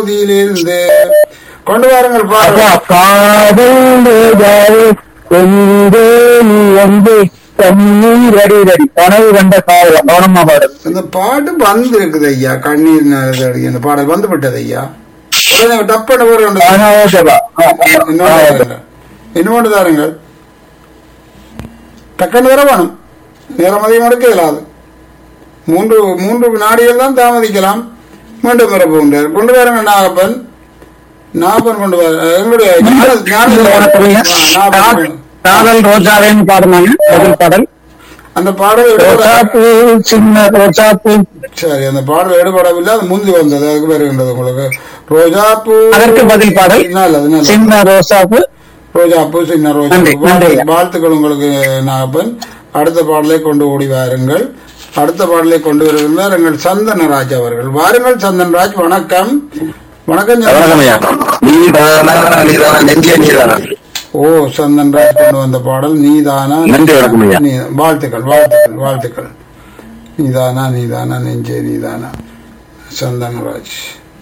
பகுதியிலிருந்து கொண்டு வாருங்கள் அப்பா, பாருங்கள் காதல் ரோஜாவே, எங்கே நீ வந்து கண்ணீர் அடி அடி கனவு கண்ட காவல கவனமா பாடு இந்த பாட்டு வந்து இருக்குது ஐயா கண்ணீர் நதி இந்த பாடல் வந்து விட்டது ஐயா உடனே டப்பன ஒரு ஆனாவா இன்னொன்று தாருங்கள் டக்குன்னு வர வேணும் நேரம் அதிகம் எடுக்க இயலாது மூன்று மூன்று வினாடிகள் தான் தாமதிக்கலாம் மீண்டும் வர போகின்றார் கொண்டு வாருங்க நாகப்பன் நாகப்பன் கொண்டு வர எங்களுடைய ஞான- ஞான- ஆ, நாகப்பன். காதல் ரோஜாவேன்னு பாடுனாங்க பதில் பாடல் அந்த பாடல் ரோஜா எடுபட- பூ சின்ன ரோஜா பூ சரி அந்த பாடல் எடுபடவில்லை அது முந்தி வந்தது அதுக்கு வருகின்றது உங்களுக்கு ரோஜா பூ அதற்கு பதில் பாடல் நல்லது நல்லது சின்ன ரோசா பூ ரோஜா பூ சின்ன ரோஜா நன்றி, பூ. நன்றி. வாழ்த்து- வாழ்த்துக்கள் உங்களுக்கு நாகப்பன் அடுத்த பாடலை கொண்டு ஓடி வாருங்கள் அடுத்த பாடலை கொண்டு வருகின்றார் எங்கள் சந்தனராஜ் அவர்கள் வாருங்கள் சந்தன்ராஜ் வணக்கம் வணக்கம் சந்தன். நீதானா நீதானா நெஞ்சிய நீதானா ஓ சந்தன்ராஜ் கொண்டு வந்த பாடல் நீதானா நன்றி, வணக்கம் ஐயா. நீ- வாழ்த்துக்கள் வாழ்த்துக்கள் வாழ்த்துக்கள் நீதானா நீதானா நெஞ்சே நீதானா சந்தன்ராஜ்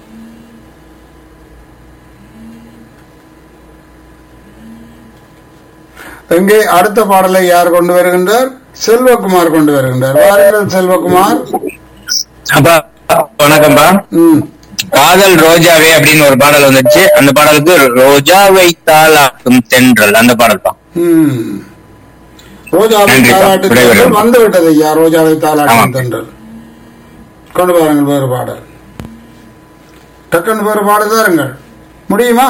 எங்கே அடுத்த பாடலை யார் கொண்டு வருகின்றார் செல்வகுமார் கொண்டு வருகின்றார் வாருங்கள் செல்வகுமார் அப்பா வணக்கம்பா ம் காதல் ரோஜாவே அப்படின்னு ஒரு பாடல் வந்துச்சு அந்த பாடலுக்கு ரோஜாவை தாளாட்டும் தென்றல் அந்த பாடல் தான் ம். ரோஜாவை நன்றி, தாலாட்டு விடைபெறுகிறேன். தென்றல் வந்து விட்டது ஐயா ரோஜாவை தாலாட்டும் ஆமாம். தென்றல் கொண்டு வாருங்கள் வேறு பாடல் டக்குன்னு வேறு பாடல் தாருங்கள் முடியுமா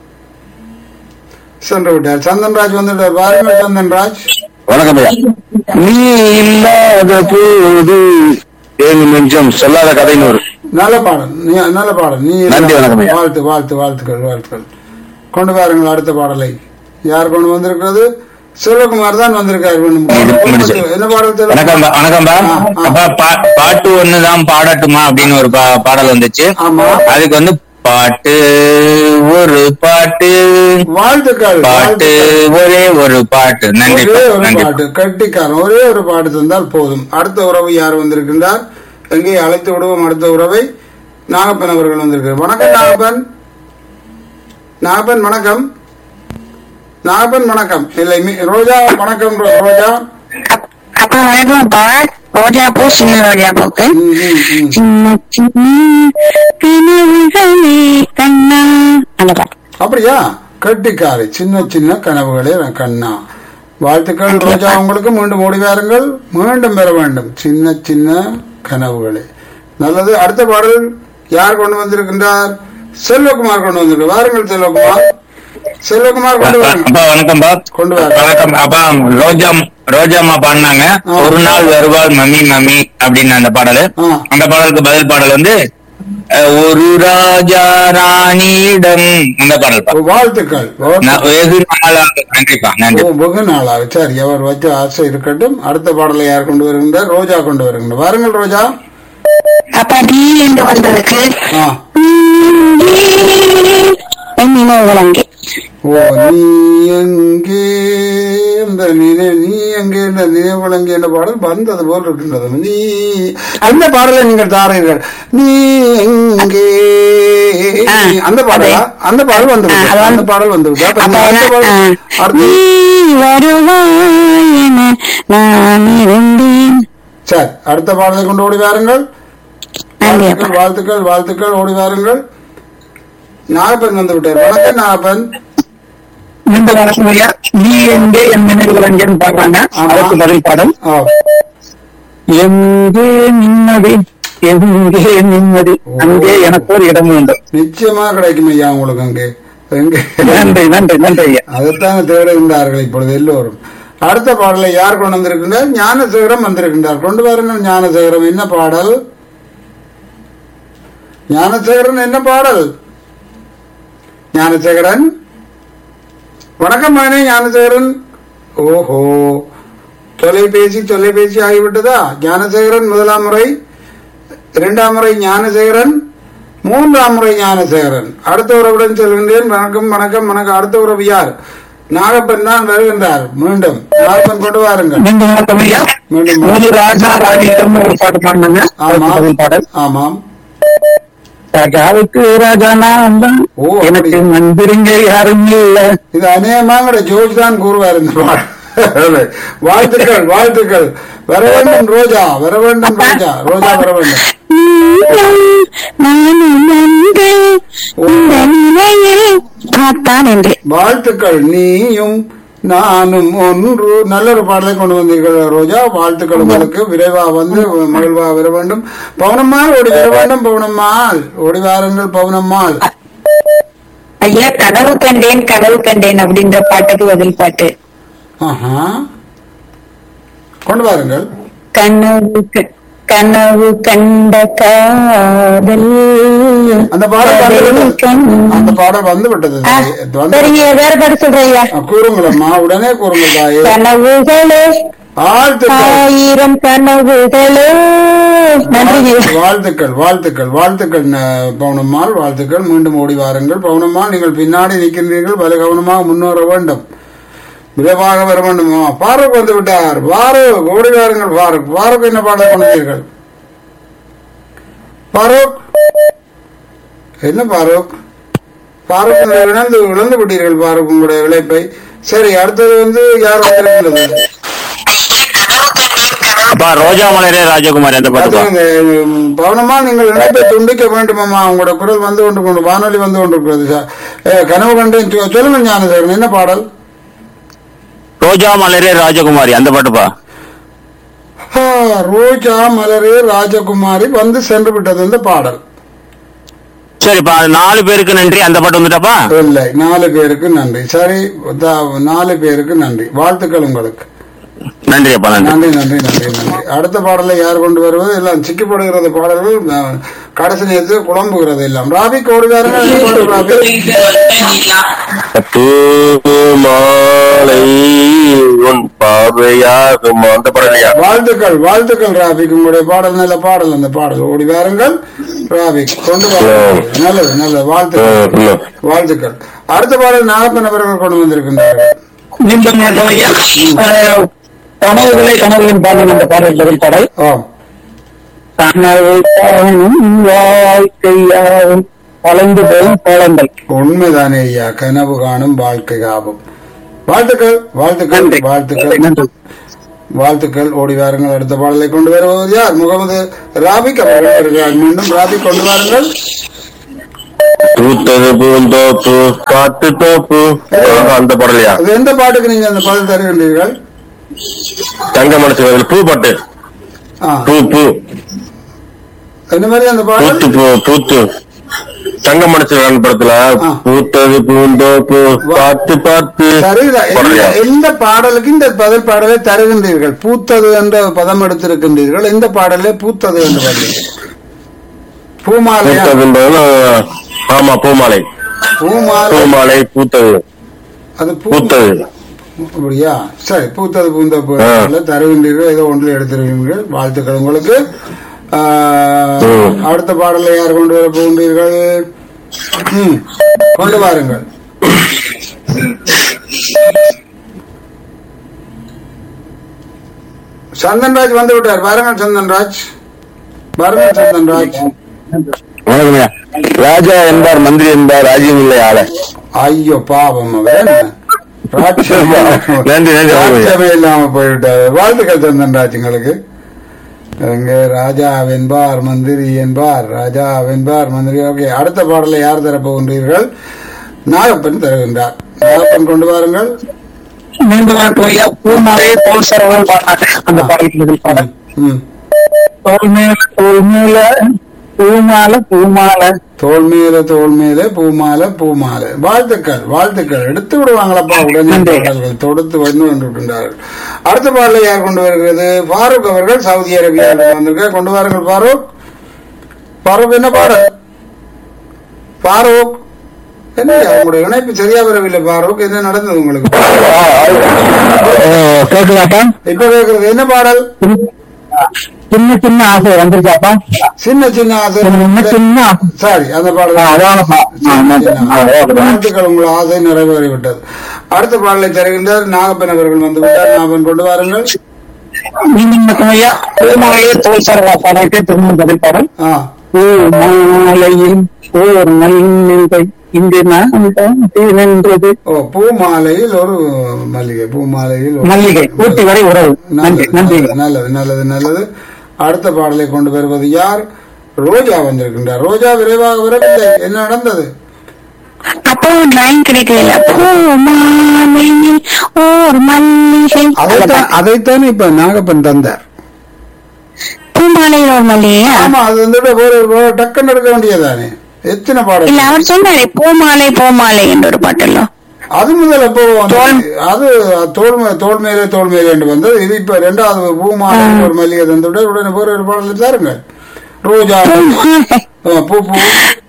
சென்று விட்டார் சந்தன்ராஜ் வந்துட்டார் பாருங்கள் சந்தன்ராஜ் வணக்கம் ஐயா நீ இல்லாத போது ஏழு நெஞ்சம் சொல்லாத கதைன்னு ஒரு நல்ல பாடல் நீ- நல்ல பாடல் நீ நன்றி, வணக்கம் ஐயா. வாழ்த்து வாழ்த்து வாழ்த்துக்கள் வாழ்த்துக்கள் கொண்டு வாருங்கள் அடுத்த பாடலை யார் கொண்டு வந்திருக்கிறது செல்வகுமார் தான் வந்திருக்காரு வேணும். முடிச்சு. என்ன பாடல் தெரியுமா? வணக்கம் வணக்கம்பா ஆ, ஆ. அப்பா பா- பாட்டு ஒண்ணுதான் பாடட்டுமா அப்படின்னு ஒரு பா- பாடல் வந்துச்சு ஆமா. அதுக்கு வந்து பாட்டு ஒரு பாட்டு வாழ்த்துக்கள் பாட்டு வாழ்த்துக்கள். ஒரே ஒரு பாட்டு நன்றி ஒரே ஒரு நன்றி பாட்டு கட்டிக்காரன் ஒரே ஒரு பாட்டு தந்தால் போதும் அடுத்த உறவு யார் வந்திருக்கின்றார் எங்கே அழைத்து விடுவோம் அடுத்த உறவை நாகப்பன் அவர்கள் வந்திருக்கிறார் வணக்கம் நாகப்பன் நாகப்பன் வணக்கம் நாகப்பன் வணக்கம் இல்லை மி- ரோஜா வணக்கம் ரோ- ரோஜா அப்பா வணக்கம்ப்பா ரோஜா பூ சின்ன ரோஜா பூக்கு ம், ம், ம். சின்ன சின்ன கனவுகளே கண்ணா அந்த பாட்டு அப்படியா கட்டிக்காரி சின்ன சின்ன கனவுகளே கண்ணா வாழ்த்துக்கள் ரோஜா உங்களுக்கு மீண்டும் ஓடி வாருங்கள் மீண்டும் பெற வேண்டும் சின்ன சின்ன கனவுகளே நல்லது அடுத்த பாடல் யார் கொண்டு வந்திருக்கின்றார் செல்வகுமார் கொண்டு வந்திருக்கிறார் வாருங்கள் செல்வகுமார் செல்வகுமார் கொண்டு வாருங்கள் அப்பா வணக்கம்பா கொண்டு வாருங்கள் வணக்கம் அப்பா ரோஜா ரோஜாம்மா பாடினாங்க ஆ. ஒரு நாள் வருவாள் மம்மி மம்மி அப்படின்னு அந்த பாடல் ஆ. அந்த பாடலுக்கு பதில் பாடல் வந்து அஹ், ஒரு ராஜா ராணியிடம் அந்த பாடல் பா. வாழ்த்துக்கள் நான் வெகு நாளாக நன்றிப்பா நன்றி ஓ, வெகு நாளாக சரி அவர் வச்ச ஆசை இருக்கட்டும் அடுத்த பாடலை யார் கொண்டு வருகின்றார் ரோஜா கொண்டு வருகின்றார் வாருங்கள் ரோஜா அப்பா நீ என்று வந்ததுக்கு ஆ என் நினைவு விளங்கி ஓ நீ எங்கே இந்த நினை நீ எங்கே இந்த நினைவுலங்கே என்ற பாடல் வந்தது போல் இருக்கின்றது நீ அந்த பாடலை நீங்கள் தாரீர்கள் நீ எங்கே ஆ, அந்த பாடலா அந்த பாடல் வந்து ஆ, விட்டது. அது வந்து- அந்த பாடல் வந்து விட்டது. அப்ப அப்ப இந்த அடுத்த என்ன- பாடல் ஆ, அடுத்து நீ வருவாய் என நான் இருந்தேன் சரி அடுத்த பாடலை கொண்டு ஓடி வாருங்கள் நன்றி வாழ்த்துக்கள் அப்பா வாழ்த்துக்கள் வாழ்த்துக்கள் ஓடி வாருங்கள் நாகப்பன் வந்து விட்டார் வணக்கம் நாகப்பன் இந்த வணக்கம் ஐயா நீ எங்கே என் நினைவுகள் எங்கேன்னு பாடுறாங்க ஆமா. அதற்கு பதில் பாடல் ஆ எங்கே நிம்மதி எங்கே நிம்மதி அங்கே எனக்கு ஒரு இடம் வேண்டும் நிச்சயமா கிடைக்கும் ஐயா உங்களுக்கு அங்கே எங்கே நன்றி நன்றி நன்றி ஐயா அதைத்தான் தேடுகின்றார்கள் இப்பொழுது எல்லோரும் அடுத்த பாடலை யார் கொண்டு வந்திருக்கின்றார் ஞானசேகரம் வந்திருக்கின்றார் கொண்டு வாருங்கள் ஞானசேகரம் என்ன பாடல் ஞானசேகரன் என்ன பாடல் ஞானசேகரன் வணக்கம் மகனே ஞானசேகரன் ஓஹோ தொலைபேசி தொலைபேசி ஆகிவிட்டதா ஞானசேகரன் முதலாம் முறை இரண்டாம் முறை ஞானசேகரன் மூன்றாம் முறை ஞானசேகரன் அடுத்த உறவுடன் செல்கின்றேன் வணக்கம் வணக்கம் வணக்கம் அடுத்த உறவு யார் நாகப்பன் தான் வருகின்றார் மீண்டும் நாகப்பன் கொண்டு வாருங்கள் நீங்க வணக்கம் ஐயா மீண்டும் ஒரு ராஜா ராணியிடம் ஒரு பாட்டு பாடினாங்க அதற்கு ஆமாம் பதில் பாடல் ஆமாம் ராஜாவுக்கு ராஜா நான் தான் ஓ, அப்படி. எனக்கு மந்திரிங்க யாரும் இல்ல இது அநேகமாங்கிற ஜோர்ஜ் தான் கூறுவார் இந்த பாடல். வாழ்த்துக்கள் வாழ்த்துக்கள் வர வேண்டும் ரோஜா வர வேண்டும் ரோஜா ரோஜா வர வேண்டும் நானும் நன்று இந்த நிலையில் பார்த்தான் என்று வாழ்த்துக்கள் நீயும் நானும் ஒன்று நல்ல ஒரு பாடலை கொண்டு வந்தீர்கள் ரோஜா வாழ்த்துக்கள் உங்களுக்கு விரைவா வந்து மகிழ்வா வர வேண்டும் பவுனம்மாள் ஓடி வர வேண்டும் பவுனம்மாள் ஓடி வாருங்கள் பவுனம்மாள் ஐயா கனவு கண்டேன் கனவு கண்டேன் அப்படின்ற பாட்டுக்கு பதில் பாட்டு ஆஹா கொண்டு வாருங்கள் கனவு க- கனவு கண்ட காதல் அந்த பாடல் வந்து காதல் விட்டது. கண்- அந்த பாடல் வந்து விட்டது ஆ, வந்து சரிங்க வேற பாட்டு சொல்றேன் ஐயா ஆ, கூறுங்களம்மா உடனே கூறுங்கள் தாயே கனவுகளே வாழ்த்துக்கள் ஆயிரம் கனவுகளே நன்றிங்க வாழ்த்துக்கள் வாழ்த்துக்கள் வாழ்த்துக்கள் ந- பவுனம்மாள் வாழ்த்துக்கள் மீண்டும் ஓடி வாருங்கள் பவுனம்மாள் நீங்கள் பின்னாடி நிற்கின்றீர்கள் பல கவனமாக முன்னேற வேண்டும் விரைவாக வர வேண்டும் ஆ, ஃபாரூக் வந்து விட்டார் ஃபாரூக் ஓடி வாருங்கள் ஃபாரூக் ஃபாரூக் என்ன பாடல் கொண்டீர்கள் ஃபாரூக் என்ன ஃபாரூக் ஃபாரூக் உங்களை இழந்து இழந்து விட்டீர்கள் ஃபாரூக் உங்களுடைய இழைப்பை சரி அடுத்தது வந்து யார் வந்திருக்கிறது அப்பா ரோஜா மலரே ராஜகுமாரி அந்த பாட்டுப்பா பாத்துக்கங்க, உம், பவனமா நீங்கள் இணைப்பை துண்டிக்க வேண்டுமாம்மா உங்களோட குரல் வந்து கொண்டு கொண்டு வானொலி வந்து கொண்டிருக்கிறது சார் ஏ, கனவு கண்டேன் சொ- சொல்லுங்க ஞானசேகரன் என்ன பாடல் ரோஜா மலரே ராஜகுமாரி அந்த பாட்டுப்பா ஆ, ரோஜா மலரே ராஜகுமாரி வந்து சென்று விட்டது இந்த பாடல் சரிப்பா நாலு பேருக்கு நன்றி அந்த பாட்டு வந்துட்டாப்பா இல்லை நாலு பேருக்கு நன்றி சரி தா- நாலு பேருக்கு நன்றி வாழ்த்துக்கள் உங்களுக்கு நன்றி அப்பா நன்றி நன்றி நன்றி நன்றி நன்றி அடுத்த பாடலை யார் கொண்டு வருவது எல்லாம் சிக்கப்படுகிறது பாடல்கள் அஹ், கடைசி நேரத்தில் குழம்புகிறது எல்லாம் ராபி கோடுகாரங்க ராபி மாலை உன் பார்வையாகும் அந்த பாடலையா வாழ்த்துக்கள் வாழ்த்துக்கள் ராபிக் உங்களுடைய பாடல் நல்ல பாடல் அந்த பாடல் ஓடி வாருங்கள் ராபிக் கொண்டு வாருங்கள் நல்லது நல்லது வாழ்த்துக்கள் வாழ்த்துக்கள் அடுத்த பாடல் நாகப்பன் அவர்கள் கொண்டு வந்திருக்கின்றார்கள் மீண்டும் மீண்டும் ஐயா. அஹ், கனவுகளை கனவுகளின் பாடல் என்ற பாடல் பதில் பாடல் ஆம் கனவு காணும் வாழ்க்கையாகும் கலந்து போகும் கோலங்கள் உண்மைதானே ஐயா கனவு காணும் வாழ்க்கை ஆகும் வாழ்த்துக்கள் வாழ்த்துக்கள் நன்றி. வாழ்த்துக்கள் நன்றி. வாழ்த்துக்கள் ஓடி வாருங்கள் அடுத்த பாடலை கொண்டு வருவது யார் முகமது ராபிக் அவர்கள் வருகிறார் மீண்டும் ராபிக் கொண்டு வாருங்கள் பூத்தது பூந்தோப்பு காட்டு தோப்பு அந்த பாடலையா அது எந்த பாட்டுக்கு நீங்க அந்த பாடல் தருகின்றீர்கள் தங்க மனசு பதில் பூ பட்டு ஆ, பூ பூ என்ன மாதிரி அந்த பாடல் பூத்து பூ பூத்து தங்க மனசு படத்துல ஆ. பூத்தது பூந்தோப்பு பார்த்து பார்த்து சரிதான் பாடலையா? எந்த- எந்த பாடலுக்கு இந்த பதில் பாடலை தருகின்றீர்கள் பூத்தது என்ற பதம் எடுத்திருக்கின்றீர்கள் எந்த பாடலே பூத்தது என்று பாடுறீர்கள் பூமாலையா பூத்ததுன்றது ஆமா பூமாலை பூமாலை பூமாலை பூத்தது அது பூ பூத்தது அப்படியா சரி பூத்தது பூந்த பூ தருகின்றீர்கள் ஏதோ ஒன்றில் எடுத்திருக்கீர்கள் வாழ்த்துக்கள் உங்களுக்கு ஆ, ம். அடுத்த பாடலை யார் கொண்டு வர போகின்றீர்கள் ம், கொண்டு வாருங்கள் சந்தன்ராஜ் வந்து விட்டார் பாருங்கள் சந்தன்ராஜ் பாருங்கள் சந்தன்ராஜ் வணக்கம்யா ராஜா என்பார் மந்திரி என்பார் ராஜ்யம் இல்லை ஆள ஐயோ பாவம் அவன் ராட்சச- நன்றி, நன்றி. ராட்சமே இல்லாம போய்விட்டார் வாழ்த்துக்கள் சந்தன்ராஜ் உங்களுக்கு அங்க ராஜா வென்பார் மந்திரி என்பார் ராஜா வென்பார் மந்திரி ஓகே அடுத்த பாடலை யார் தரப் போகின்றீர்கள் நாகப்பன் தருகின்றார் நாகப்பன் கொண்டு வாருங்கள் மீண்டும் மீண்டும் ஐயா பூமாலே தோல் சரவல் பாடாது அந்த பாடலுக்கு பதில் பாடல் ம். தோல் மேல தோல் மேல பூமால பூமால தோல் மேல தோல் மேல பூமாலை பூமாலை வாழ்த்துக்கள் வாழ்த்துக்கள் எடுத்து விடுவாங்களப்பா உடனே நன்றி. பாடல்கள் தொடுத்து வந்து கொண்டிருக்கின்றார்கள் அடுத்த பாடலை யார் கொண்டு வருகிறது ஃபாரூக் அவர்கள் சவுதி அரேபியாவில் வந்திருக்க கொண்டு வாருங்கள் ஃபாரூக் ஃபாரூக் என்ன பாடல் ஃபாரூக் என்ன உங்களுடைய இணைப்பு சரியா வரவில்லை ஃபாரூக் என்ன நடந்தது உங்களுக்கு கேக்குதாப்பா இப்ப கேட்கறது என்ன பாடல் சின்ன சின்ன ஆசை வந்துருச்சாப்பா சின்ன சின்ன ஆசை சின்ன சின்ன ஆசை சரி அந்த பாடல் ஆ, அதானப்பா ஆ, நன்றி. ஆ, ஓகே. வாழ்த்துக்கள் உங்கள் ஆசை நிறைவேறிவிட்டது அடுத்த பாடலை தருகின்றார் நாகப்பன் அவர்கள் வந்து விட்டார் நாகப்பன் கொண்டு வாருங்கள் மீண்டும் மீண்டும் ஐயா பூமாலையே தோல் சரவா பாடலுக்கு திரும்ப பதில் பாடல் ஆ பூ மாலையில் ஓர் மல்லிகை இங்கு நான் தான் நின்றது ஓ பூ மாலையில் ஒரு மல்லிகை பூ மாலையில் ஒரு- மல்லிகை ஊட்டி வரை உறவு நன்றி நன்றி நல்லது நல்லது நல்லது நல்லது அடுத்த பாடலை கொண்டு வருவது யார் ரோஜா வந்திருக்கின்றார் ரோஜா விரைவாக வரவில்லை என்ன நடந்தது அப்போ லைன் கிடைக்கல பூ மாலையில் ஓர் மல்லிகை அதைத்தான் அதைத்தான் இப்ப நாகப்பன் தந்தார் பூமாலையில் ஒரு மல்லிகையா ஆமா அது வந்து ஒரு ஒரு டக்குன்னு எடுக்க வேண்டியதானே எத்தனை பாடல் இல்ல அவர் சொன்னாரே பூமாலை பூமாலை என்ற ஒரு பாட்டெல்லாம் அது முதல்ல எப்போ வந்தது? அது தோல் மே- தோல் மேலே தோல் மேலே என்று வந்தது இது இப்ப ரெண்டாவது பூமாலை ஒரு மல்லிகை தந்துவிட்டு உடனே ஒரு ஒரு பாடல் தாருங்கள் ரோஜா பூமாலை ஆ, பூ பூ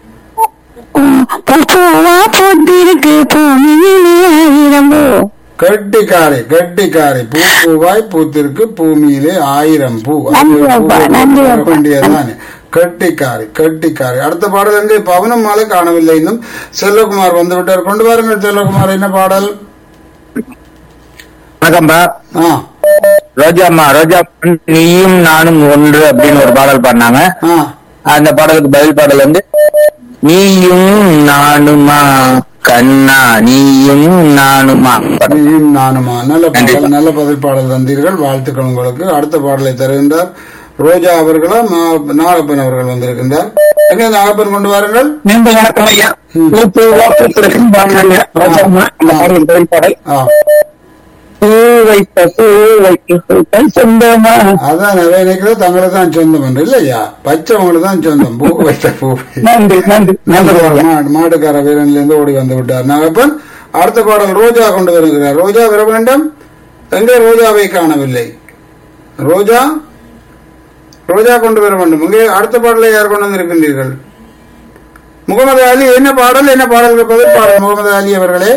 பூ பூவா பூத்திருக்கு பூமியிலே ஆயிரம் பூ கட்டிக்காரை கட்டிக்காரை பூ பூவாய் பூத்திருக்கு பூமியிலே ஆயிரம் பூ அது நன்றி பூ அப்பா, நன்றி வர அப்பா. வேண்டியதுதானே கட்டிக்காரை கட்டிக்காரை அடுத்த பாடல் எங்கே பவனம் மாலை காணவில்லை இன்னும் செல்வகுமார் வந்து விட்டார் கொண்டு வாருங்கள் செல்வகுமார் என்ன பாடல் வணக்கம்பா ஆ ரோஜாம்மா ரோஜா நீயும் நானும் ஒன்று அப்படின்னு ஒரு பாடல் பாடினாங்க ஆ அந்த பாடலுக்கு பதில் பாடல் வந்து நீயும் நானுமா கண்ணா நீயும் நானுமா நீயும் நானுமா நல்ல நன்றி. பாடல் நல்ல பதில் பாடல் தந்தீர்கள் வாழ்த்துக்கள் உங்களுக்கு அடுத்த பாடலை தருகின்றார் ரோஜா அவர்களா மா- நாகப்பன் அவர்கள் வந்திருக்கின்றார் எங்க நாகப்பன் கொண்டு வாருங்கள் நீண்ட வணக்கம் ஐயா பூ பூவா பூத்திருக்கும் பாருங்க ரோஜாம்மா அந்த பாடல் பதில் பாடல் ஆ பூ வைத்த பூ வைத்த சொந்தமா அதான் நிறைய நினைக்கிறது தங்களுக்கு தான் சொந்தம் என்று இல்லையா பச்சைவங்களுக்கு தான் சொந்தம் பூ வைத்த பூ நன்றி நன்றி நன்றி ஐயா. மாடு மாட்டுக்கார வீரன்ல இருந்து ஓடி வந்து விட்டார் நாகப்பன் அடுத்த பாடல் ரோஜா கொண்டு வருகிறார் ரோஜா வர வேண்டும் எங்கே ரோஜாவை காணவில்லை ரோஜா ரோஜா கொண்டு வர வேண்டும் இங்கே அடுத்த பாடலை யார் கொண்டு வந்திருக்கின்றீர்கள் முகமது அலி என்ன பாடல் என்ன பாடலுக்கு பதில் பாடல் முகமது அலி அவர்களே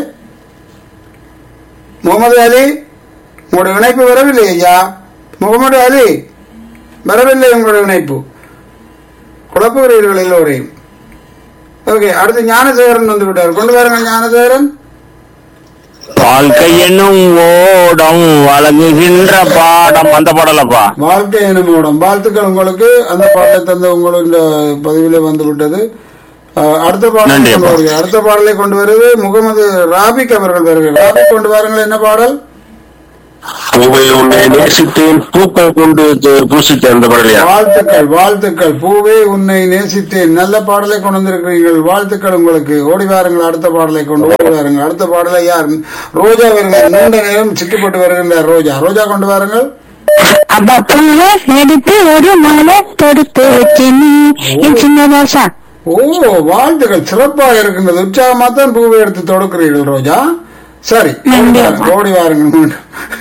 முகமது அலி உங்களுடைய இணைப்பு வரவில்லை ஐயா முகமது அலி வரவில்லை உங்களுடைய இணைப்பு குழப்புகிறீர்கள் எல்லோரையும் ஓகே அடுத்து ஞானசேகரன் வந்து விட்டார் கொண்டு வாருங்க ஞானசேகரன் வாழ்க்கை என்னும் ஓடம் வழங்குகின்ற பாடம் அந்த பாடலப்பா வாழ்க்கை எனும் வாழ்த்துக்கள் உங்களுக்கு அந்த பாடலை தந்த உங்களுக்கு இந்த பதிவிலே வந்து விட்டது அஹ், அடுத்த பாடலை நன்றி கொண்டு அப்பா. வருகிறது அடுத்த பாடலை கொண்டு வருவது முகமது ராபிக் அவர்கள் வருகிறார் ராபிக் கொண்டு வாருங்கள் என்ன பாடல் பூவை உன்னை நேசித்தேன் பூக்கள் கொண்டு பூசித்த அந்த பாடலையா வாழ்த்துக்கள் வாழ்த்துக்கள் பூவே உன்னை நேசித்தேன் நல்ல பாடலை கொண்டு வந்திருக்கிறீர்கள் வாழ்த்துக்கள் உங்களுக்கு ஓடி வாருங்கள் அடுத்த பாடலை கொண்டு ஓடி வாருங்கள் அடுத்த பாடலை யார் ரோஜா வருகிறார் நீண்ட நேரம் சிக்கப்பட்டு வருகின்றார் ரோஜா ரோஜா கொண்டு வாருங்கள் அப்பா பூவை எடுத்து ஒரு மாலை தொடுத்து வச்சு நீ என் சின்ன ரோசா ஓ வாழ்த்துக்கள் சிறப்பாக இருக்கின்றது உற்சாகமா தான் பூவை எடுத்து தொடுக்கிறீர்கள் ரோஜா சரி நன்றி ஓடி அப்பா. ஓடி வாருங்கள் மீண்டும்.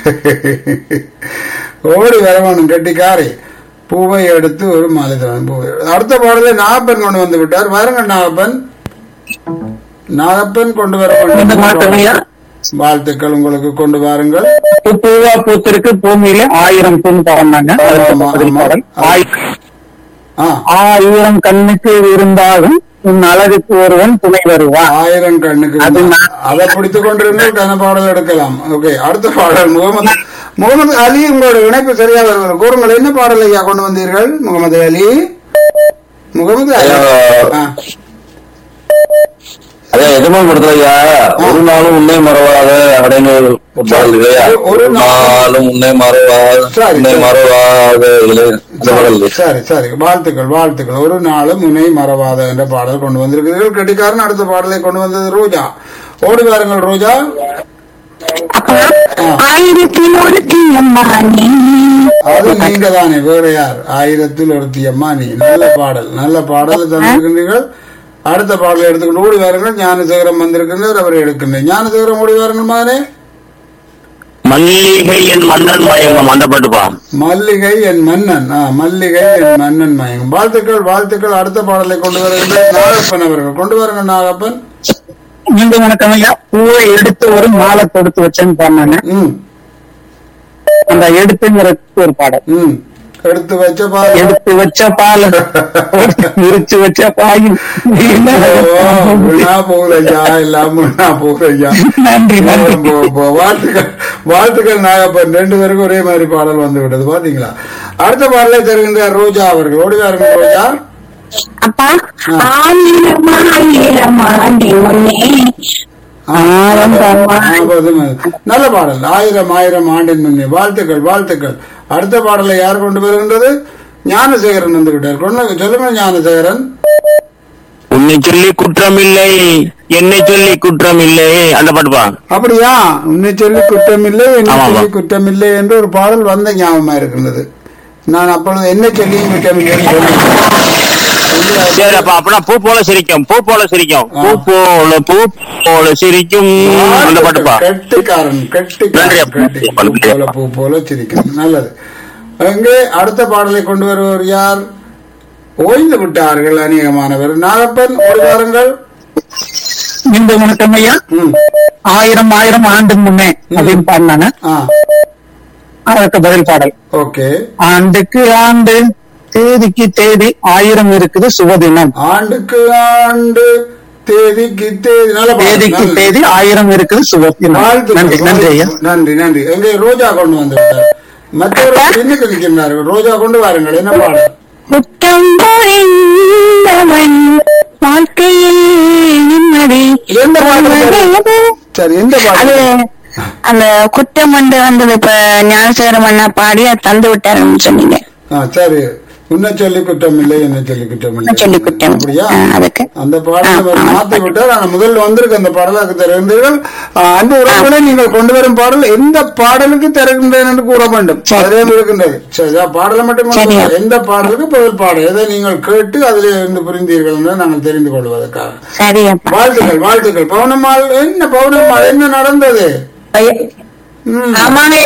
ஓடி வர வேணும் கெட்டிக்காரி பூவை எடுத்து ஒரு மாலை தரணும் பூவை அடுத்த பாடலை நாகப்பன் கொண்டு வந்து விட்டார் வாருங்கள் நாகப்பன் நாகப்பன் கொண்டு வர இந்த பாட்டு வேண்டும் ஐயா வாழ்த்துக்கள் உங்களுக்கு கொண்டு வாருங்கள் பூ பூவா பூத்திருக்கு பூமியில ஆயிரம் பூ பாடினாங்க ஆமா, பதில் ஆமா. பாடல் ஆயிரம் ஆ ஆயிரம் கண்ணுக்கு இருந்தாலும் உன் அழகுக்கு ஒருவன் துணை வருவான் ஆயிரம் கண்ணுக்கு அது இருந்தா. நான். அதை பிடித்துக் கொண்டிருந்து கன பாடல் எடுக்கலாம் ஓகே அடுத்த பாடல் முகமது முகமது அலி உங்களோட இணைப்பு சரியா வருவது கூறுங்கள் என்ன பாடல் ஐயா கொண்டு வந்தீர்கள் முகமது அலி முகமது அலி ஆ. அதே எதுவும் கொடுத்தலையா ஒரு நாளும் உன்னை மறவாத அப்படின்னு ஒரு பாடல் இல்லையா ஒரு- ஒரு ஒரு நாளும் உன்னை மறவாத சரி, உன்னை சரி. மறவாத இல்லை இந்த பாடல் இல்லையா? சரி சரி வாழ்த்துக்கள் வாழ்த்துக்கள் ஒரு நாளும் முனை மறவாத என்ற பாடல் கொண்டு வந்திருக்கிறீர்கள் கெட்டிக்காரன் அடுத்த பாடலை கொண்டு வந்தது ரோஜா ஓடி வாருங்கள் ரோஜா அப்பா ஆயிரத்தில் ஒரு தீயம்மா நீ அது நீங்க தானே வேற யார் ஆயிரத்தில் ஒருத்தி அம்மா நீ நல்ல பாடல் நல்ல பாடலை தந்திருக்கின்றீர்கள் அடுத்த பாடலை எடுத்துக்கொண்டு ஓடி வாருங்கள் ஞானசேகரம் வந்திருக்கின்றார் அவரை எடுக்கின்றேன் ஞானசேகரம் ஓடி வாருங்கள் மகனே மல்லிகை என் மன்னன் மயங்கம் அந்த பாட்டுப்பா மல்லிகை என் மன்னன் ஆ, மல்லிகை என் மன்னன் மயங்கும் வாழ்த்துக்கள் வாழ்த்துக்கள் அடுத்த பாடலை கொண்டு வருகின்ற நாகப்பன் அவர்கள் கொண்டு வாருங்கள் நாகப்பன் நீங்க வணக்கம் ஐயா பூவை எடுத்து ஒரு மாலை தொடுத்து வச்சேன்னு பாடினாங்க ம் அந்த எடுத்துங்கிற ஒரு பாடல் ம் எடுத்து வச்ச பாடல் எடுத்து வச்ச பால் விரிச்சு வச்ச பாயும் வீணா போகுதையா எல்லாம் வீணா போகுதையா நன்றி நன்றி போ, போ. வாழ்த்துக்கள் வாழ்த்துக்கள் நாகப்பன் ரெண்டு பேருக்கும் ஒரே மாதிரி பாடல் வந்து விட்டது பாத்தீங்களா அடுத்த பாடலை தருகின்ற ரோஜா அவர்கள் ஓடி வாருங்கள் ரோஜா அப்பா ஆயிரம் ஆயிரம் ஆண்டி முன்னே ஆரம்பமா ஆ, போதும். நல்ல பாடல் ஆயிரம் ஆயிரம் ஆண்டின் முன்னே வாழ்த்துக்கள் வாழ்த்துக்கள் அடுத்த பாடலை யார் கொண்டு வருகின்றது ஞானசேகரன் வந்து விட்டார் கொண்டு சொல்லுங்க ஞானசேகரன் உன்னை சொல்லி குற்றமில்லை என்னை சொல்லி குற்றமில்லை அந்த பாட்டுப்பா அப்படியா உன்னை சொல்லி குற்றமில்லை என்னை ஆமாம். சொல்லி குற்றமில்லை என்று ஒரு பாடல் வந்த ஞாபகமா இருக்கின்றது நான் அப்பொழுது என்ன சொல்லியும் குற்றமில்லை சரி அப்ப அப்படின்னா பூ போல சிரிக்கும் பூ போல சிரிக்கும் பூ போல பூ போல சிரிக்கும் அந்த பாட்டுப்பா கெட்டிக்காரன் நன்றி கெட்டிக்காரன் அப்பா. கெட்டி பூ போல பூ போல சிரிக்கும் நல்லது அங்கே அடுத்த பாடலை கொண்டு வருவர் யார் ஓய்ந்து விட்டார்கள் அநேகமானவர் நாகப்பன் ஒரு வாருங்கள் இந்த வணக்கம் ஐயா ம். ஆயிரம் ஆயிரம் ஆண்டு முன்னே அப்படின்னு பாடினாங்க ஆ அதற்கு பதில் பாடல் ஓகே ஆண்டுக்கு ஆண்டு தேதிக்கு தேதி ஆயிரம் இருக்குது சுபதினம் ஆண்டுக்கு ஆண்டு தேதிக்கு தேதி நல்ல பாடல், தேதிக்கு நல்லது. தேதி ஆயிரம் இருக்குது சுபதினம் வாழ்த்துக்கள், நன்றி நன்றி ஐயா நன்றி நன்றி எங்கே ரோஜா கொண்டு வந்து விட்டார் மற்றவர்கள் பின்னுக்கு நிற்கின்றார்கள் ரோஜா கொண்டு வாருங்கள் என்ன பாடல் குற்றம் புரிந்தவன் வாழ்க்கையில் நிம்மதி எந்த பாட்டு? சரி எந்த அது பாடல் அந்த குற்றம் வந்து வந்தது இப்ப ஞானசேகரம் அண்ணா பாடி அதை தந்து விட்டாருன்னு சொன்னீங்க ஆ, சரி உன்னை சொல்லி குற்றம் இல்லை என்ன சொல்லி குற்றம் இல்லை உன்னை சொல்லி குற்றம் இல்லை. அப்படியா ஆ, அதுக்கு. அந்த பாடலை ஆ, அவர் ஆ. மாத்தி விட்டார் ஆனா முதல்ல வந்திருக்கு அந்த பாடலாக தருகின்றீர்கள் ஆ, அன்பு உறவுகளை நீங்கள் கொண்டு வரும் பாடல் எந்த பாடலுக்கு தருகின்றேன் என்று கூற வேண்டும் சரி. அதிலே இருக்கின்றது சரி ஆ, பாடலை மட்டும் கொண்டு சரியா. வா. எந்த பாடலுக்கு பதில் பாடல் எதை நீங்கள் கேட்டு அதிலே இருந்து புரிந்தீர்கள் என்று நாங்கள் தெரிந்து கொள்வதற்காக சரி அப்பா வாழ்த்துக்கள் வாழ்த்துக்கள் பௌர்ணமால் என்ன பௌர்ணமால் என்ன நடந்தது ம். ஆமாங்க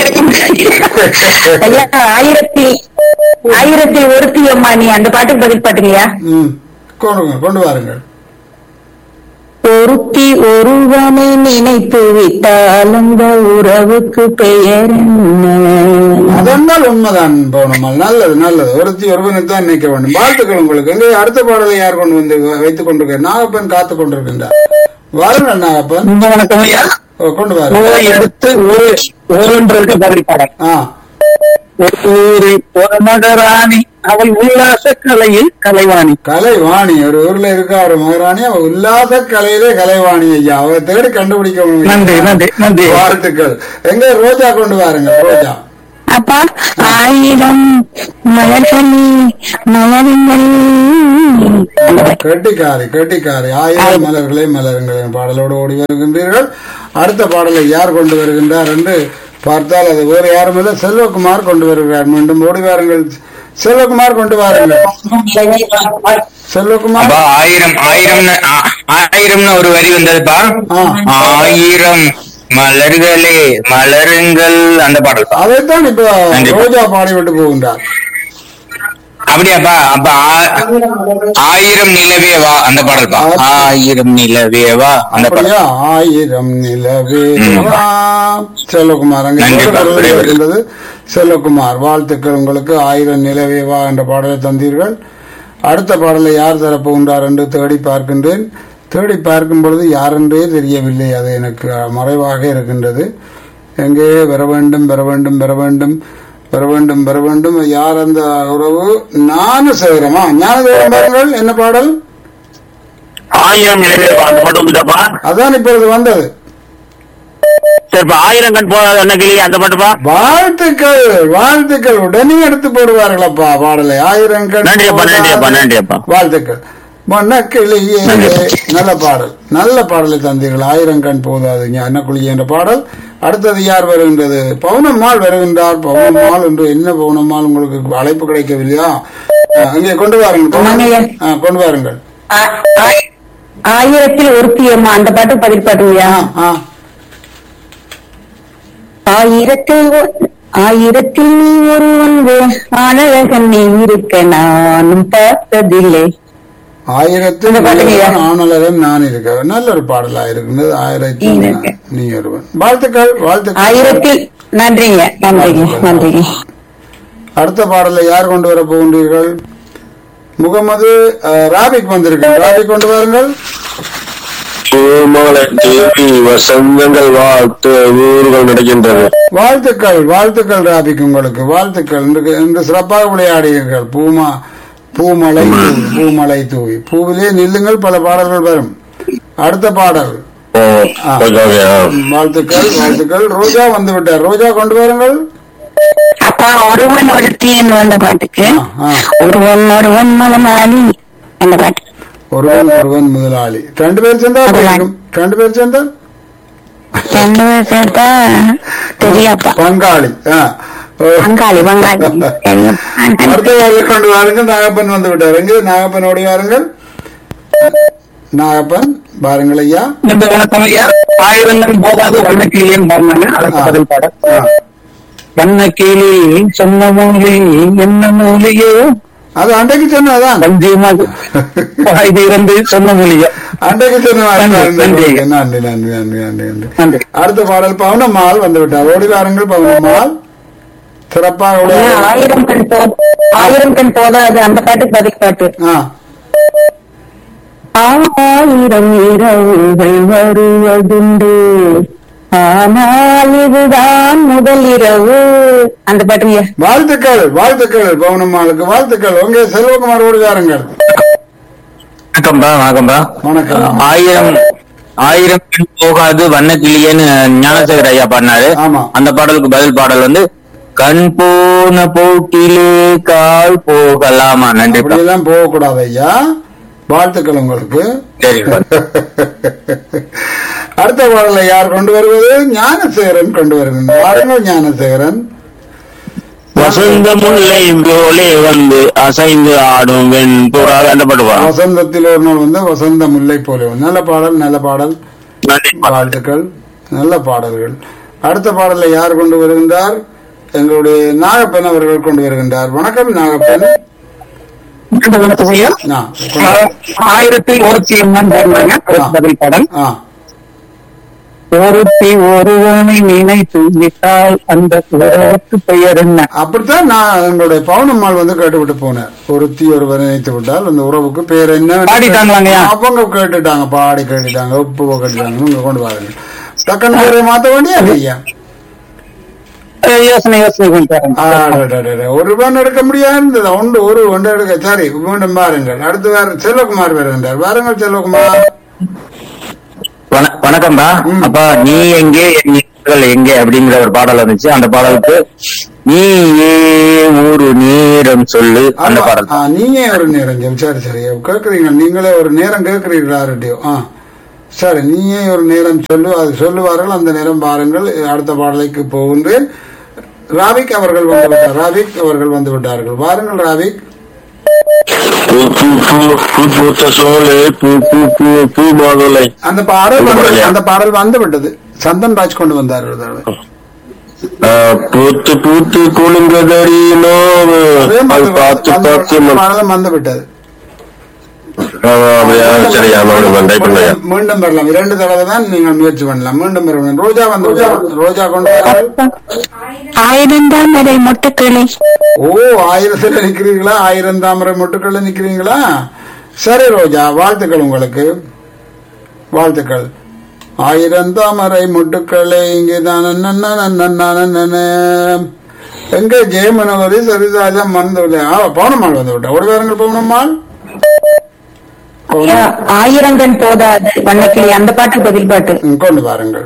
ஐயா ஆயிரத்தி ஆயிரத்தி ஒருத்தி அம்மா நீ அந்த பாட்டுக்கு பதில் பாட்டுங்கய்யா ம் கொண்டு கொண்டு வாருங்கள் ஒருத்தி ஒருவனை நினைத்து விட்டால் அந்த உறவுக்கு பெயர் என்ன அதென்றால் உண்மைதான் பௌர்ணமால் நல்லது நல்லது ஒருத்தி ஒருவனை தான் நினைக்க வேண்டும் வாழ்த்துக்கள் உங்களுக்கு எங்கே அடுத்த பாடலை யார் கொண்டு வந்து வைத்துக் கொண்டிருக்க நாகப்பன் காத்துக் கொண்டிருக்கின்றார் வாருங்கள் நாகப்பன் இந்த வணக்கம் ஐயா ஓ, கொண்டு ஓ வாருங்கள் எடுத்து ஒரு ஓரன்றதுக்கு பதில் பாடல் ஆ ஒரு ஊரு ஒரு மகராணி அவள் உல்லாச கலையில் கலைவாணி கலைவாணி ஒரு ஊர்ல இருக்கா ஒரு மகாராணி அவ உல்லாச கலையிலே கலைவாணி ஐயா அவ தேடி கண்டுபிடிக்க முடியும். நன்றி, நன்றி, நன்றி. வாழ்த்துக்கள் எங்க ரோஜா கொண்டு வாருங்க ரோஜா அப்பா ஆயிரம் மலர்களில் மலருங்கள் கெட்டிக்காரி கெட்டிக்காரி ஆயிரம் மலர்களே மலருங்கள் என்ற பாடலோடு ஓடி வருகின்றீர்கள் அடுத்த பாடலை யார் கொண்டு வருகின்றார் என்று பார்த்தால் அது வேறு யாரும் இல்லை செல்வகுமார் கொண்டு வருகிறார் மீண்டும் ஓடி வாருங்கள் செல்வகுமார் கொண்டு வாருங்கள் செல்வகுமார் அப்பா ஆயிரம் ஆயிரம்னு ஆ- ஆயிரம்னு ஒரு வரி வந்ததுப்பா ஆ. ஆயிரம் மலர்களே மலருங்கள் அந்த பாடல் பா அதைத்தான் இப்ப கண்டிப்பா. ரோஜா பாடிவிட்டு போகின்றார் அப்படியாப்பா அப்ப ஆ- ஆயிரம் நிலவே வா அந்த பாடல் பா ஆயிரம் நிலவே வா அந்த பாடல் அப்படியா ஆயிரம் நிலவே வா. செல்வகுமார் அங்கே நன்றி, குரல் நன்றி. இருக்கின்றது செல்வகுமார் வாழ்த்துக்கள் உங்களுக்கு ஆயிரம் நிலவே வா என்ற பாடலை தந்தீர்கள் அடுத்த பாடலை யார் தரப்போகின்றார் என்று தேடி பார்க்கின்றேன் தேடி பார்க்கும் பொழுது யாரென்றே தெரியவில்லை அது எனக்கு மறைவாக இருக்கின்றது எங்கே வர வேண்டும் பெற வேண்டும் பெற வேண்டும் பெற வேண்டும் பெற வேண்டும் யார் அந்த உறவு ஞானசேகரமா ஞானசேகரம் பாருங்கள் என்ன பாடல் ஆயிரம் நிலையில் அந்த பாட்டு வந்துட்டாப்பா அதான் இப்பொழுது வந்தது சரிப்பா ஆயிரம் கண் போதாது என்ன கிளி அந்த பாட்டுப்பா வாழ்த்துக்கள் வாழ்த்துக்கள் உடனே எடுத்து போடுவார்களப்பா பாடலை ஆயிரம் கண் நன்றி அப்பா, நன்றி அப்பா, போதாது. நன்றி அப்பா. வாழ்த்துக்கள் மன்னக்கிளியே நல்ல பாடல் நல்ல பாடலை தந்தீர்கள் ஆயிரம் கண் போதாது அன்னக்குழி என்ற பாடல் அடுத்தது யார் வருகின்றது பவுனம்மாள் வருகின்றார் பவுனம்மாள் என்று என்ன பவுனம்மாள் உங்களுக்கு அழைப்பு கிடைக்கவில்லையா அஹ், அங்கே கொண்டு வாருங்கள் ஆமாங்கய்யா. அஹ், கொண்டு வாருங்கள் ஆ- ஆ- ஆயிரத்தில் ஒருத்தி அம்மா அந்த பாட்டுக்கு பதில் பாட்டுங்கய்யா ஆ, ஆ. ஆயிரத்தில் ஒ- ஆயிரத்தில் நீ ஒருவன் ஆனழகன் நீ இருக்க நானும் பார்த்ததில்லை ஆயிரத்தில் இந்த பாட்டுங்கய்யா. ஒருவன் ஆணழகன் நான் இருக்க நல்ல ஒரு பாடலா இருக்கின்றது ஆயிரத்தில் இருக்கு. நீ ஒருவன் வாழ்த்துக்கள் வாழ்த்துக்கள் ஆயிரத்தில் நன்றிங்க நன்றிங்க நன்றிங்க அடுத்த பாடலை யார் கொண்டு வர போகின்றீர்கள் முகமது அஹ், ராபிக் வந்திருக்கு ராபிக் கொண்டு வாருங்கள் பூமலை தேவி வசந்தங்கள் வாழ்த்து ஊர்கள் நடக்கின்றது வாழ்த்துக்கள் வாழ்த்துக்கள் ராபிக் உங்களுக்கு வாழ்த்துக்கள் இன்று இன்று சிறப்பாக விளையாடுகிறீர்கள் பூமா பூமலை தூவி பூமலை தூவி பூவிலே நில்லுங்கள் பல பாடல்கள் வரும் அடுத்த பாடல் ஓ ஆ. ஓகே ஓகே ஆ. வாழ்த்துக்கள் வாழ்த்துக்கள் ரோஜா வந்து விட்டார் ரோஜா கொண்டு வாருங்கள் அப்பா ஒருவன் ஒருத்தின்னு வந்த பாட்டுக்கு ஆ. ஒருவன் ஒருவன் மலமாலி அந்த பாட்டு ஒருவன் ஒருவன் முதலாளி ரெண்டு பேர் சேர்ந்தா போயிருக்கும் ரெண்டு பேர் சேர்ந்தா ரெண்டு பேர் சேர்த்தா தெரியாப்பா பங்காளி ஆ. ஓ. பங்காளி பங்காளி தெரியும். அடுத்த வாரில் கொண்டு வாருங்கள் நாகப்பன் வந்து விட்டார் எங்கே நாகப்பன் ஓடி வாருங்கள் நாகப்பன் பாருங்கள் ஐயா இந்த வணக்கம் ஐயா ஆயிரங்கள் போதாது வண்ணக்கிளியும் பாருங்க அதற்கு பதில் பாட ஆ. வண்ணக்கிளி சொன்ன மொழி என்ன மொழியோ அது அன்றைக்கு சொன்னதான் பஞ்சியமாக இது இருந்து சொன்ன மொழியோ அன்றைக்கு சொன்னதான் நன்றி, நன்றி. நன்றி நன்றி நன்றி நன்றி நன்றி நன்றி அடுத்த பாடல் பவுனம்மாள் வந்து விட்டார் ஓடி வாருங்கள் பவுனம்மாள் சிறப்பாக ஐயா, உள்ள- ஆயிரம் கண் போ ஆயிரம் கண் போதாது அந்த பாட்டு பதில் பாட்டு ஆ ஆயிரம் இரவுகள் வருவதுண்டு ஆனால் இதுதான் முதல் இரவு அந்த பாட்டுங்க வாழ்த்துக்கள் வாழ்த்துக்கள் பவுனம்மாளுக்கு வாழ்த்துக்கள் உங்க செல்வகுமார் ஓடி வாருங்கள் வணக்கம்பா வணக்கம்பா வணக்கம் ஆயிரம் ஆயிரம் பெண் போகாது வண்ணக்கிளியன்னு ஞானசேகர் ஐயா பாடினாரு ஆமா. அந்த பாடலுக்கு பதில் பாடல் வந்து கண் போன போக்கிலே கால் போகலாமா நன்றி அப்படியெல்லாம் போகக்கூடாது ஐயா வாழ்த்துக்கள் உங்களுக்கு சரி அடுத்த பாடலை யார் கொண்டு வருவது ஞானசேகரன் கொண்டு வருகின்றார் வாருங்கள் ஞானசேகரன் வசந்த முல்லை போலே வந்து அசைந்து ஆடும் வெண்புறா அந்த பாட்டு பாடும் வசந்தத்தில் ஒரு நாள் வந்து வசந்த முல்லை போல நல்ல பாடல் நல்ல பாடல் நன்றி வாழ்த்துக்கள் நல்ல பாடல்கள் அடுத்த பாடலை யார் கொண்டு வருகின்றார் எங்களுடைய நாகப்பன் அவர்கள் கொண்டு வருகின்றார் வணக்கம் நாகப்பன் இந்த வணக்கம் ஐயா ஆ, ஆ- ஆயிரத்தில் ஒருத்தி என்னன்னு பாருங்க அதற்கு பதில் பாடல் ஆ ஒருத்தி ஒருவனை நினைத்து விட்டால் அந்த உறவுக்கு பெயர் என்ன அப்படித்தான் நான் எங்களுடைய பவுனம்மாள் வந்து கேட்டுவிட்டு போனேன் ஒருத்தி ஒருவர் நினைத்து விட்டால் அந்த உறவுக்கு பேர் என்ன பாடிட்டாங்களாங்கய்யா? அவங்க கேட்டுட்டாங்க பாடி கேட்டுட்டாங்க உப்பு கேட்டுட்டாங்க நீங்க கொண்டு வாருங்க டக்குன்னு பேரை மாத்த வேண்டிய ஐயா அஹ் யோசனை யோசனை கொண்டு பாருங்க ஆடடடட. ஒரு ரூபாய் எடுக்க முடியாது இருந்தது ஒன்று ஒரு ஒன்று எடுக்க சரி மீண்டும் பாருங்கள் அடுத்து வேற செல்வகுமார் வருகின்றார் வாருங்கள் செல்வகுமார் வண- வணக்கம்பா ம். அப்பா நீ எங்கே என் நிழல்கள் எங்கே அப்படிங்கிற ஒரு பாடல் வந்துச்சு அந்த பாடலுக்கு நீ ஏ ஒரு நேரம் சொல்லு அந்த ஆமா. பாடல் ஆ, நீங்க ஒரு நேரம் சொல்லு. சரி சரி கேக்குறீங்க நீங்களே ஒரு நேரம் கேட்கிறீர்களா ரெட்டியோ ஆ சரி நீயே ஒரு நேரம் சொல்லு அது சொல்லுவார்கள் அந்த நேரம் பாருங்கள் அடுத்த பாடலைக்கு போகின்றேன் ராவிக் அவர்கள் வந்து விட்டார் ராவிக் அவர்கள் வந்து விட்டார்கள் வாருங்கள் ராவிக் பூ பூ பூ பூ பூத்த சோலை பூ பூ பூ பூ மாதுளை அந்த பாடல் வந்து இல்லையா? அந்த பாடல் வந்து விட்டது சந்தன் ராஜ் கொண்டு வந்தார் ஒரு தடவை. பூத்து பூத்து குலுங்கதடி நோவு அதே அது மாதிரி பார்த்து வந்து- பார்த்து அந்த பாடலும் வந்து விட்டது ஆமா, அப்படியா சரியா மறுபடியும் டைப் பண்ணுங்க மீண்டும் மீண்டும் வரலாம் இரண்டு தடவை தான் நீங்கள் முயற்சி பண்ணலாம் மீண்டும் வரலாம் ரோஜா வந்து ரோஜா கொண்டு வரார்கள் ஆயிரம் தான் வரை மொட்டுக்களை ஓ ஆயிரத்துல நிக்கிறீங்களா ஆயிரம் தாமரை மொட்டுக்கள்ல நிக்கிறீங்களா சரி ரோஜா வாழ்த்துக்கள் உங்களுக்கு வாழ்த்துக்கள் ஆயிரம் தாமரை மொட்டுக்களை இங்கேதான் எங்க ஜெயமனவரி சரிதாஜம் வந்து பவுனம்மாள் வந்து விட்டா ஒரு வேறங்கள் பவுனம்மாள் ஐயா, ஆயிரம் கண் போதாது வண்ணக்கிளி அந்த பாட்டு பதில் பாட்டு ம், கொண்டு வாருங்கள்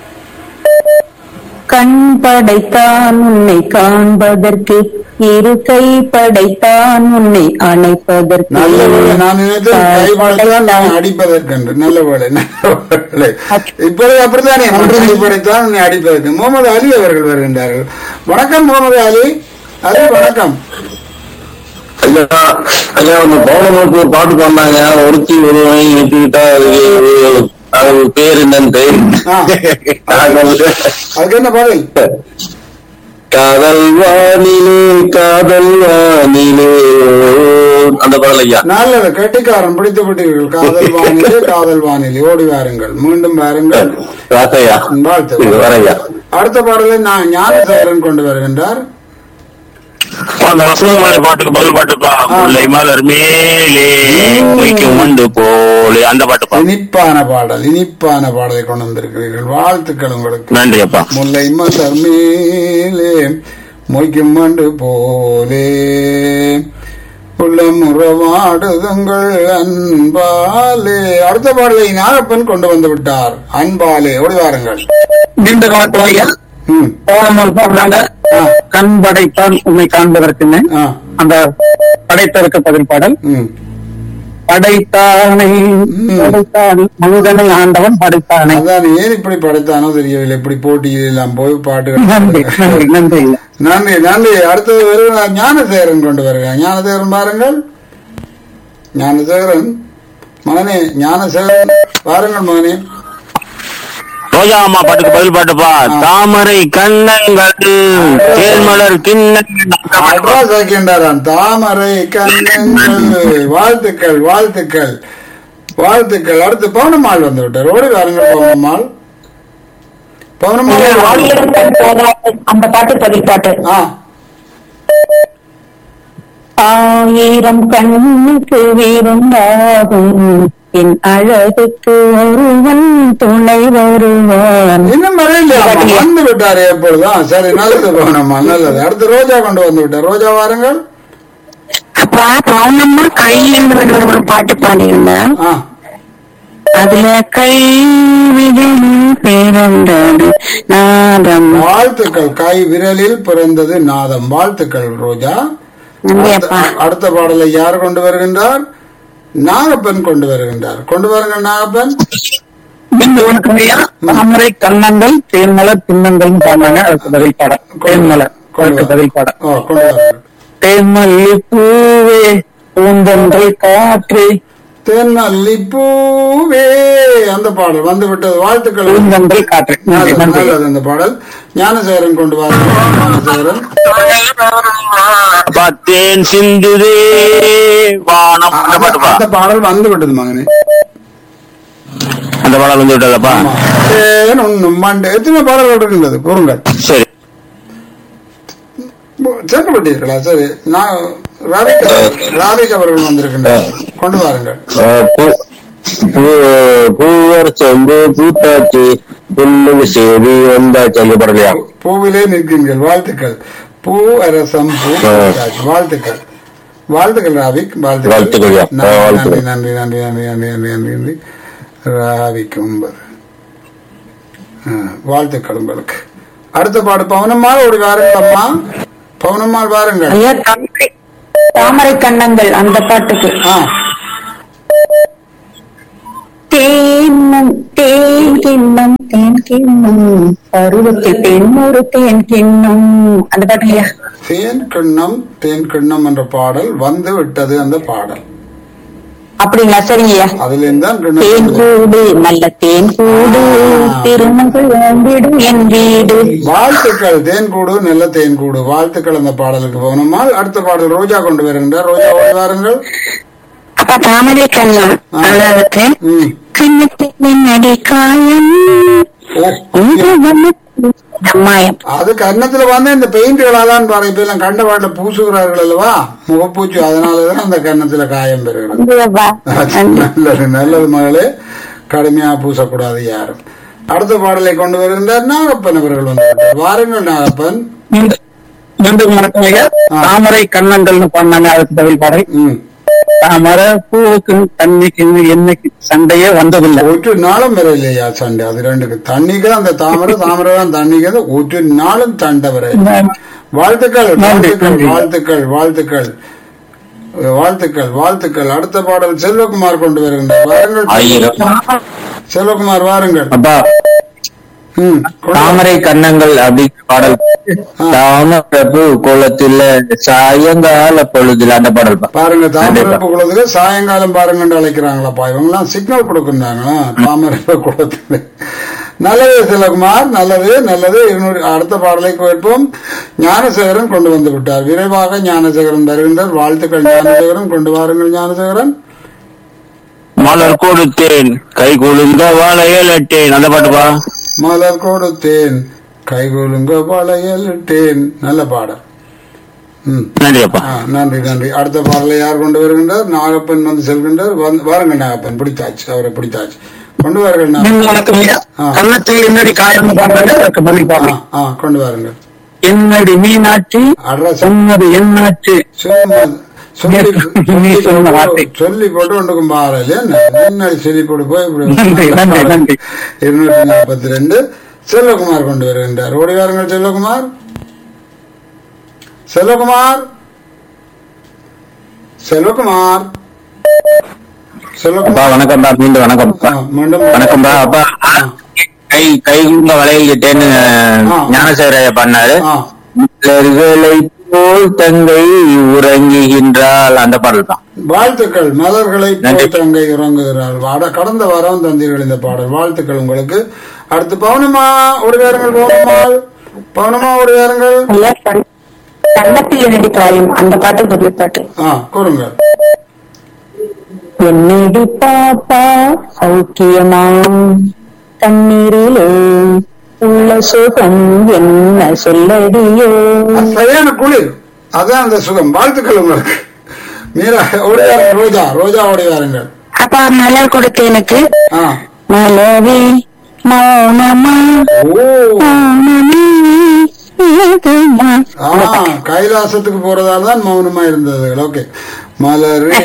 கண் படைத்தான் உன்னை காண்பதற்கு இரு கை படைத்தான் உன்னை அணைப்பதற்கு நல்ல வேலை நான் நினைத்தேன் கை படைத்தான் நான் அடிப்பதற்கு என்று நல்ல வேலை நல்ல வேலை இப்பொழுது அப்படித்தானே நன்றி கை படைத்தான் உன்னை அடிப்பதற்கு முகமது அலி அவர்கள் வருகின்றார்கள் வணக்கம் முகமது அலி அலி வணக்கம் ஐயா ஐயா அந்த பௌர்ணமிக்கு ஒரு பாட்டு பாடினாங்க ஒருத்தி ஒருவனை நிறுத்திக்கிட்டா அது அது பேர் என்னன்னு ஆ. அதுக்கு என்ன பதில் காதல் வானிலே காதல் வானிலே அந்த பாடல் ஐயா நல்லது கெட்டிக்காரன் பிடித்து விட்டீர்கள் காதல் வானிலை காதல் வானிலை ஓடி வாருங்கள் மீண்டும் வாருங்கள் ராசையா வாழ்த்து வர ஐயா அடுத்த பாடலை நான் ஞானசேகரன் கொண்டு வருகின்றார் அந்த வசந்தமலை பாட்டுக்கு பதில் பாட்டுப்பா முல்லை மலர் மேலே மொய்க்கும் உண்டு போலே அந்த பாட்டுப்பா இனிப்பான பாடல் இனிப்பான பாடலை கொண்டு வந்திருக்கிறீர்கள் வாழ்த்துக்கள் உங்களுக்கு நன்றி அப்பா முல்லை மலர் மேலே மொய்க்கும் மண்டு போலே உள்ளம் உறவாடுதுங்கள் அன்பாலே அடுத்த பாடலை நாகப்பன் கொண்டு வந்து விட்டார் அன்பாலே ஓடி வாருங்கள் நீண்ட காலத்துல ம் போனமல் போடுறாங்க கண் படைத்தான் உண்மை காண்பதற்குன்னு ஆ அந்த படைத்ததற்கு பதில் பாடல் ம் படைத்தானை படைத்தான் மனிதனை ஆண்டவன் படைத்தானை அதான் ஏன் இப்படி படைத்தானோ தெரியவில்லை இப்படி போட்டியில் எல்லாம் போய் நன்றி பாட்டு நன்றி நன்றி நன்றி நன்றி அடுத்தது வருகிறார் ஞானசேகரன் கொண்டு வருகிறார் ஞானசேகரன் பாருங்கள் ஞானசேகரன் மகனே ஞானசேகரன் பாருங்கள் மகனே ரோஜா அம்மா பாட்டுக்கு பதில் பாட்டுப்பா தாமரை கண்ணங்கள் தேன்மலர் கிண்ணங்கள் அட்ரஸ் ஆக்கின்றாராம் தாமரை கண்ணங்கள் வாழ்த்துக்கள் வாழ்த்துக்கள் வாழ்த்துக்கள் அடுத்து பவுனம்மாள் வந்து விட்டார் ஓடி வாருங்கள் பவுனம்மாள் பவுனம்மாள் ஆயிரங்கள் போராட்டம் அந்த பாட்டு பதில் பாட்டு ஆ ஆயிரம் கண்ணுக்கு விருந்தாகும் என் அழகுக்கு ஒருவன் துணை வருவான் இன்னும் வரையில வந்து விட்டாரு எப்பொழுதும் சரி நல்லது பவுனம்மா நல்லது அடுத்து ரோஜா கொண்டு வந்து விட்டார் ரோஜா வாருங்கள் அப்பா பவுனம்மா கையில் ஒரு பாட்டு பாடியிருந்தேன் ஆ அதுல கை விரலில் பிறந்தது நாதம் வாழ்த்துக்கள் கை விரலில் பிறந்தது நாதம் வாழ்த்துக்கள் ரோஜா நன்றியப்பா அடுத்த- அடுத்த பாடலை யார் கொண்டு வருகின்றார் நாகப்பன் கொண்டு வருகின்றார் கொண்டு வாருங்கள் நாகப்பன் இந்த உனக்கு ஐயா தாமரை கண்ணங்கள் தேன்மலர் பின்னங்கள் பாடினாங்க அதுக்கு பதில் பாடம் தேன்மலர் அதுக்கு பதில் பாடம் ஓ கொண்டு வாருங்கள் தேன்மல்லி பூவே பூந்தொன்றை காற்றே தென்னல்லி பூவே அந்த பாடல் வந்து விட்டது வாழ்த்துக்கள் பூந்தொன்றை காற்றே நன்றி நல்லது, நன்றி நல்லது அந்த பாடல் ஞானசேகரன் கொண்டு வாருங்கள் ஞானசேகரன் அப்பா தேன் சிந்துதே வானம் அந்த பாட்டுப்பா அந்த பாடல் வந்து விட்டது மகனே அந்த பாடல் வந்து விட்டதப்பா ஆமா. தேன் உண்ணும் மண்டு எத்தனை பாடல்கள் இருக்கின்றது கூறுங்கள் சரி சேர்க்கப்பட்டீர்களா சரி நான் ராதிக் ராதிக் அவர்கள் வந்திருக்கின்றார் கொண்டு வாருங்கள் பூவர் சொந்து பூத்தாச்சு புல்லுங்க செய்தி வந்தாச்சு அந்த பாடலையா பூவிலே நிற்கின்றீர்கள் வாழ்த்துக்கள் பூ அரசம் பூ பூத்தாச்சு. வாழ்த்துக்கள் வாழ்த்துக்கள் ராவிக் வாழ்த்துக்கள், வாழ்த்துக்கள் ஐயா. நன்றி, வாழ்த்துக்கள். நன்றி நன்றி நன்றி நன்றி நன்றி நன்றி நன்றி ராவிக் ஒன்பது ஆ, வாழ்த்துக்கள் உங்களுக்கு அடுத்த பாடு பவனம்மாள் ஒரு வாருங்கள் அம்மா பவனம்மாள் வாருங்கள் ஐயா தாமரை தாமரை கண்ணங்கள் அந்த பாட்டுக்கு ஆ தேன்னும் தேன் கிண்ணம் தேன் கிண்ணம் பருவத்தில் தேன் ஒரு தேன் கிண்ணம் அந்த பாட்டு ஐயா தேன் கிண்ணம் தேன் கிண்ணம் என்ற பாடல் வந்து விட்டது அந்த பாடல் அப்படிங்களா சரிங்க ஐயா அதிலிருந்து தான் தேன் கிண்ணம் கூடு நல்ல தேன் கூடு திருமகள் வாழ்ந்திடும் என் வீடு வாழ்த்துக்கள் தேன் கூடு நல்ல தேன் கூடு வாழ்த்துக்கள் அந்த பாடலுக்கு போனோமால் அடுத்த பாடல் ரோஜா கொண்டு வருகின்றார் ரோஜா ஓடி வாருங்கள் அப்பா தாமரை கண்ணம் அதாவது ம். கண்ணத்தின் அடி காயம் ஓ, மாயம் அது கன்னத்துல வந்து இந்த பெயிண்ட்களா தான் பாரு இப்ப எல்லாம் கண்ட பாட்டில் பூசுகிறார்கள் அல்லவா முகப்பூச்சி அதனாலதான் அந்த கன்னத்துல காயம் பெறுகிறது நல்லது நல்லது மகளே கடுமையா பூசக்கூடாது யாரும் அடுத்த பாடலை கொண்டு வருகின்றார் நாகப்பன் அவர்கள் வந்து வாருங்கள் நாகப்பன் மீண்டும் மீண்டும் வணக்கம் ஐயா தாமரை கண்ணங்கள்னு பாடினாங்க அதுக்கு பதில் பாடல் ம் தாமரை பூவுக்கு தண்ணிக்கு என்னைக்கு சண்டையே வந்ததில்லை ஒரு நாளும் வர இல்லையா சண்டை அது ரெண்டுக்கு தண்ணிக்கு தான் அந்த தாமரை தாமரை தான் தண்ணிக்கு தான் ஒரு நாளும் சண்டை வர இல்லை. வாழ்த்துக்கள் நன்றி, வாழ்த்துக்கள் நன்றி. வாழ்த்துக்கள் வாழ்த்துக்கள் வாழ்த்துக்கள் வாழ்த்துக்கள் அடுத்த பாடல் செல்வகுமார் கொண்டு வருகின்றார் வாருங்கள் ஆயிரம் செல்வகுமார் வாருங்கள் அப்பா ம், கொண்டு வா. தாமரை கண்ணங்கள் அப்படி பாடல் தாமரை பூ கோலத்துல சாயங்கால பொழுதுல அந்த பாடல் பா. பாருங்க தாமரப்பு குளத்துக்கு சாயங்காலம் பாருங்கன்னு அழைக்கிறாங்களாப்பா இவங்கெல்லாம் சிக்னல் கொடுக்குறாங்களா தாமரப்பு குளத்துக்கு நல்லது செல்வகுமார் நல்லது நல்லது இருநூறு அடுத்த பாடலை கேட்போம் ஞானசேகரன் கொண்டு வந்து விட்டார் விரைவாக ஞானசேகரன் வருகின்றார் வாழ்த்துக்கள் ஞானசேகரன் கொண்டு வாருங்கள் ஞானசேகரன் மலர் கொடுத்தேன் கை குலுங்க வாழையலட்டேன் அந்த பாட்டுப்பா மலர் கொடுத்தேன் கைகொழுங்க வளையலிட்டேன் நல்ல பாடல் ம் நன்றி அப்பா ஆ, நன்றி நன்றி அடுத்த பாடலை யார் கொண்டு வருகின்றார் நாகப்பன் வந்து செல்கின்றார் வந்து- வாருங்கள் நாகப்பன் பிடித்தாச்சு அவரை பிடித்தாச்சு கொண்டு வாருங்கள் மீண்டும் நாகப்பன் வணக்கம் ஐயா ஆ. கண்ணத்தில் என்னடி காரணம் பாடுறாங்க அதுக்கு பதில் ஆ, பாடல் ஆ கொண்டு வாருங்கள் என்னடி மீனாட்சி அட்ரஸ் சொன்னது என்னாச்சு சும்மா சொல்லி நீ சொன்ன வார்த்தை. சொல்லி போட்டு ஒன்றுக்கும் பாரல என்ன சொல்லி போட்டு போய் இப்படி நன்றி, நன்றி, நன்றி. இருநூற்றி நாற்பத்தி ரெண்டு செல்வகுமார் கொண்டு வருகின்றார் ஓடி வாருங்கள் செல்வகுமார் செல்வகுமார் செல்வகுமார் அப்பா செல்வகுமார் வணக்கம்ப்பா மீண்டும் வணக்கம்ப்பா ஆ, மீண்டும் வணக்கம்ப்பா அப்பா ஆ. கை கை குங்க வளையல்கிட்டேன்னு ஆ. ஞானசேகரைய பண்ணாரு ஆ, மலர்களை போல் தங்கை உறங்குகின்றாள் அந்த பாடல் தான் வாழ்த்துக்கள் மலர்களை நன்றி. போல் தங்கை உறங்குகிறார் வாட கடந்த வாரம் தந்தீர்கள் இந்த பாடல் வாழ்த்துக்கள் உங்களுக்கு அடுத்து பவுனமா ஒரு வேரங்கள் பவுனமாள் பவுனமா ஒரு வேரங்கள் ஐயா கண்- கன்னத்தில் என்னடி காயம் அந்த பாட்டு பதில் பாட்டு ஆ கூறுங்கள் என்னடி பாப்பா சௌக்கியமாம் கண்ணீரிலே உள்ள சுகம் என்ன சொல்லடியோ அது சரியான குளிர் அதான் அந்த சுகம் வாழ்த்துக்கள் உங்களுக்கு மீரா ஓடி வாருங்கள் ரோஜா ரோஜா ஓடி வாருங்கள் அப்பா மலர் கொடுத்து எனக்கு ஆ மலரே மௌனமா ஓ மௌனமே ஏதுமா ஆ கைலாசத்துக்கு போறதால தான் மௌனமா இருந்தது ஓகே மலரு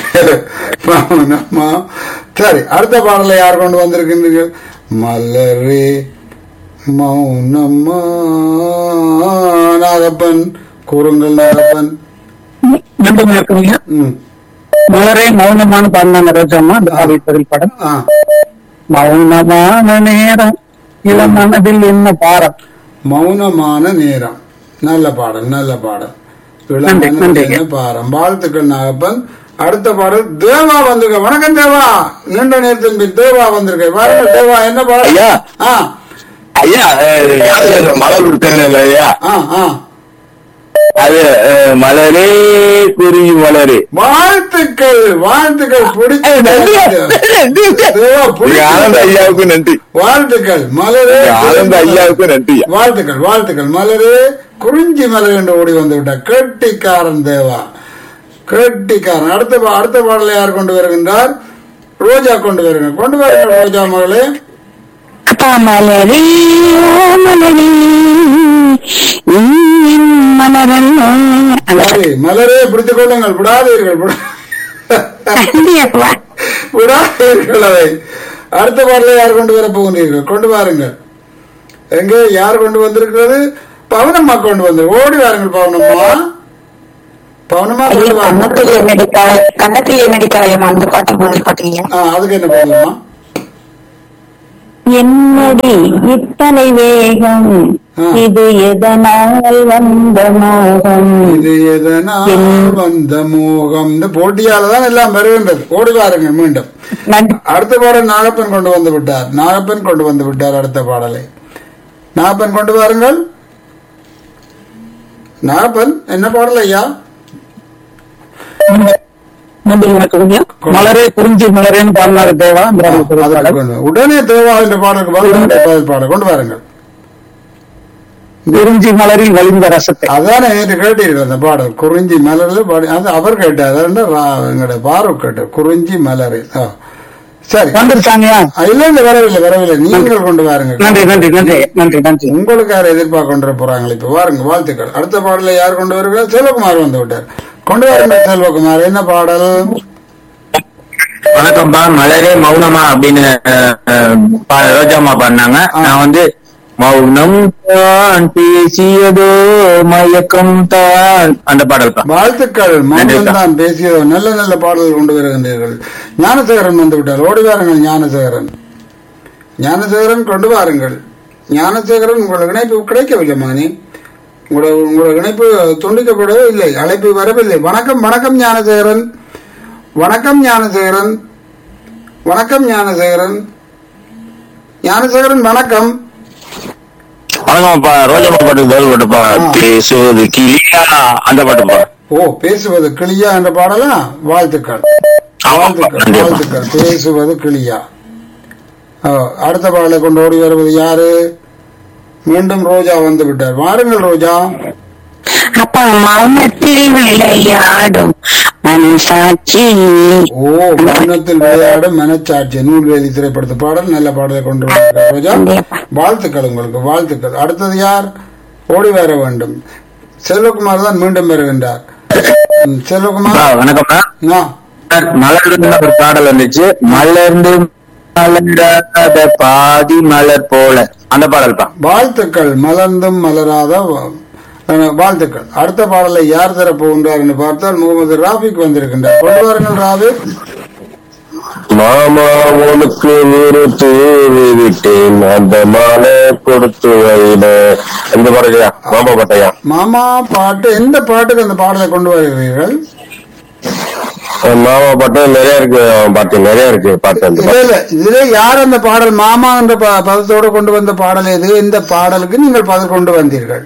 மௌனமா சரி அடுத்த பாடலை யார் கொண்டு வந்திருக்கின்றீர்கள் மலரே மௌனமா நாகப்பன் கூறுங்கள் நாகப்பன் மீண்டும் இருக்குங்க ம் மலரே மௌனமான பாடினாங்க ரோஜாமா அந்த பாடல் பதில் படம் ஆ மௌனமான நேரம் இளம் மனதில் என்ன பாரம் மௌனமான நேரம் நல்ல பாடல் நல்ல பாடல் நன்றி, நன்றி. இளமனதின பாரம் வாழ்த்துக்கள் நாகப்பன் அடுத்த பாடல் தேவா வந்திருக்க வணக்கம் தேவா நீண்ட நேரத்தின் பின் தேவா வந்திருக்க பாருங்க தேவா என்ன பாடல் ஐயா. ஆ ஐயா மலர் கொடுத்தேன் ஐயா ஆ ஆ அது அஹ், மலரே குருவி மலரே வாழ்த்துக்கள் வாழ்த்துக்கள் பிடிச்ச தேவா பிடிச்ச ஆனந்த ஐயாவுக்கு நன்றி வாழ்த்துக்கள் மலரே ஆனந்த ஐயாவுக்கு நன்றி வாழ்த்துக்கள் வாழ்த்துக்கள் மலரே குறிஞ்சி மலர் என்று ஓடி வந்து விட்டார் கேட்டிக்காரன் தேவா கேட்டிக்காரன் அடுத்த பா- அடுத்த பாடலை யார் கொண்டு வருகின்றார் ரோஜா கொண்டு வருகிறார் கொண்டு வருகிற ரோஜா மகளே அப்பா மலரே ஓ மலரே நீ என் மலரல்ல அந்த சரி, மலரே பிடித்துக் கொள்ளுங்கள் விடாதீர்கள் விடா- நன்றி அப்பா விடாதீர்கள் அதை அடுத்த பாடலை யார் கொண்டு வர போகிறீர்கள் கொண்டு வாருங்கள் எங்கே யார் கொண்டு வந்திருக்கிறது பவனம்மா கொண்டு வந்து ஓடி வாருங்கள் பவனம்மா பவனம்மா ஐயோ, கொண்டு வாருங்கள் கன்னத்தில் என்னடி காயம் கன்னத்தில் என்னடி காயம் அந்த பாட்டு பதில் பாட்டீங்க ஆ, அதுக்கு என்ன பண்ணலாமா என்னடி இத்தனை வேகம் ஆ. இது எதனால் வந்த மோகம் இது எதனால் வந்த மோகம் இந்த போட்டியால தான் எல்லாம் வருகின்றது ஓடி வாருங்கள் மீண்டும் நன்றி அடுத்த பாடல் நாகப்பன் கொண்டு வந்து விட்டார் நாகப்பன் கொண்டு வந்து விட்டார் அடுத்த பாடலை நாகப்பன் கொண்டு வாருங்கள் நாகப்பன் என்ன பாடல் ஐயா மீண்டும் வணக்கம்ங்க மலரே குறிஞ்சி மலரேன்னு பாடினாரு தேவா அந்த பாடல் பதில் அதுக்கு பாடல். கொண்டு வா. உடனே தேவா என்ற பாடலுக்கு பதில் பதில் பாடல் கொண்டு வாருங்கள் குறிஞ்சி மலரில் வழிந்த ரசத்தை அதானே நேற்று கேட்டீர்கள் அந்த பாடல் குறிஞ்சி மலர்ல பாடி அது அவர் கேட்டார் அது ரா- எங்களுடைய பாரூக் கேட்டார் குறிஞ்சி மலரில் ஆ. சரி வந்துருச்சாங்கயா ஆ, இல்ல இல்ல வரவில்லை வரவில்லை நீங்கள் கொண்டு வாருங்க நன்றி நன்றி நன்றி நன்றி நன்றி உங்களுக்கு யார் எதிர்பார்க்க கொண்டு வர போறாங்க இப்ப வாருங்க வாழ்த்துக்கள் அடுத்த பாடல யார் கொண்டு வருகிறார் செல்வகுமார் வந்து விட்டார் கொண்டு வாருங்க செல்வகுமார் என்ன பாடல் வணக்கம்ப்பா மலரே மௌனமா அப்படின்னு அஹ், அஹ், பா- ரோஜாமா பாடினாங்க நான் வந்து மௌனம் தான் பேசியதோ மயக்கம் தான் அந்த பாடல் தான் வாழ்த்துக்கள் மௌனம் தான் பேசியதோ நல்ல நல்ல பாடல்கள் கொண்டு வருகின்றீர்கள் ஞானசேகரன் வந்து விட்டார் ஓடி வாருங்கள் ஞானசேகரன் ஞானசேகரன் கொண்டு வாருங்கள் ஞானசேகரன் உங்களோட இணைப்பு கிடைக்கவில்லை மானி உங்களோட உங்களோட இணைப்பு துண்டிக்கப்படவே இல்லை அழைப்பு வரவில்லை வணக்கம் வணக்கம் ஞானசேகரன் வணக்கம் ஞானசேகரன் வணக்கம் ஞானசேகரன் ஞானசேகரன் வணக்கம் வணக்கம்ப்பா ரோஜாமா பாட்டுக்கு பதில் பாட்டுப்பா பேசுவது கிளியா அந்த பாட்டுப்பா ஓ பேசுவது கிளியா என்ற பாடலா வாழ்த்துக்கள் வாழ்த்துக்கள் நன்றிப்பா. வாழ்த்துக்கள் பேசுவது கிளியா ஆ, அடுத்த பாடலை கொண்டு ஓடி வருவது யாரு மீண்டும் ரோஜா வந்து விட்டார் வாருங்கள் ரோஜா அப்பா மௌனத்தில் விளையாடும் மனசாட்சி ஓ மௌனத்தில் விளையாடும் மனச்சாட்சி நூல்வேலி திரைப்படத்து பாடல் நல்ல பாடலை கொண்டு வந்திருக்கிறார் ரோஜா வாழ்த்துக்கள் உங்களுக்கு வாழ்த்துக்கள் அடுத்தது யார் ஓடி வர வேண்டும் செல்வகுமார் தான் மீண்டும் வருகின்றார் ம், செல்வகுமார் வணக்கம்ண்ணா ஆ, சார், மலர்ந்து ஒரு பாடல் வந்துச்சு மலர்ந்து மலராத பாதி மலர் போல அந்த பாடல் பா வாழ்த்துக்கள் மலர்ந்தும் மலராத வ- அஹ், வாழ்த்துக்கள் அடுத்த பாடலை யார் தர போகின்றார் என்று பார்த்தால் முகமது ராபிக் வந்திருக்கின்றார் கொண்டு வாருங்கள் ராபிக் மாமா உனக்கு ஒரு தூவி விட்டேன் அந்த மாலை கொடுத்து வைட எந்த பாடலையா மாமா பாட்டையா மாமா பாட்டு எந்த பாட்டுக்கு அந்த பாடலை கொண்டு வருகிறீர்கள் மாமா பாட்டு நிறைய இருக்கு பாட்டு நிறைய இருக்கு பாட்டு அந்த இல்ல இல்ல இதுல யார் அந்த பாடல் மாமா என்ற ப- பதத்தோடு கொண்டு வந்த பாடல் எது இந்த பாடலுக்கு நீங்கள் பதில் கொண்டு வந்தீர்கள்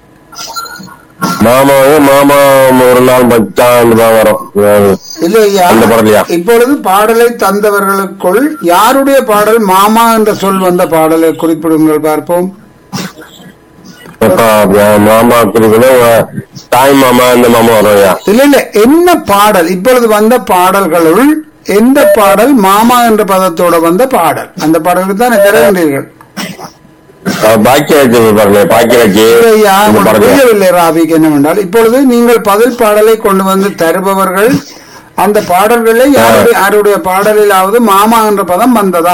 மாமாவே மாமா ஒரு நாள் மச்சான் தான் வரும் இல்ல ஐயா அந்த பாடலையா? இப்பொழுது பாடலை தந்தவர்களுக்குள் யாருடைய பாடல் மாமா என்ற சொல் வந்த பாடலை குறிப்பிடுங்கள் பார்ப்போம் இப்ப மாமா குறிப்பிடும் தாய் மாமா இந்த மாமா வரும்யா இல்ல இல்ல என்ன பாடல் இப்பொழுது வந்த பாடல்களுள் எந்த பாடல் மாமா என்ற பதத்தோட வந்த பாடல் அந்த பாடலுக்கு தான் தருகின்றீர்கள் பாக்கியராஜ் பாருங்க பாக்கியராஜ் ஐயா, இந்த உங்களுக்கு பாடலையா புரியவில்லை ராபிக் என்னவென்றால் இப்பொழுது நீங்கள் பதில் பாடலை கொண்டு வந்து தருபவர்கள் அந்த பாடல்களை யாருடைய யாருடைய பாடலிலாவது மாமா என்ற பதம் வந்ததா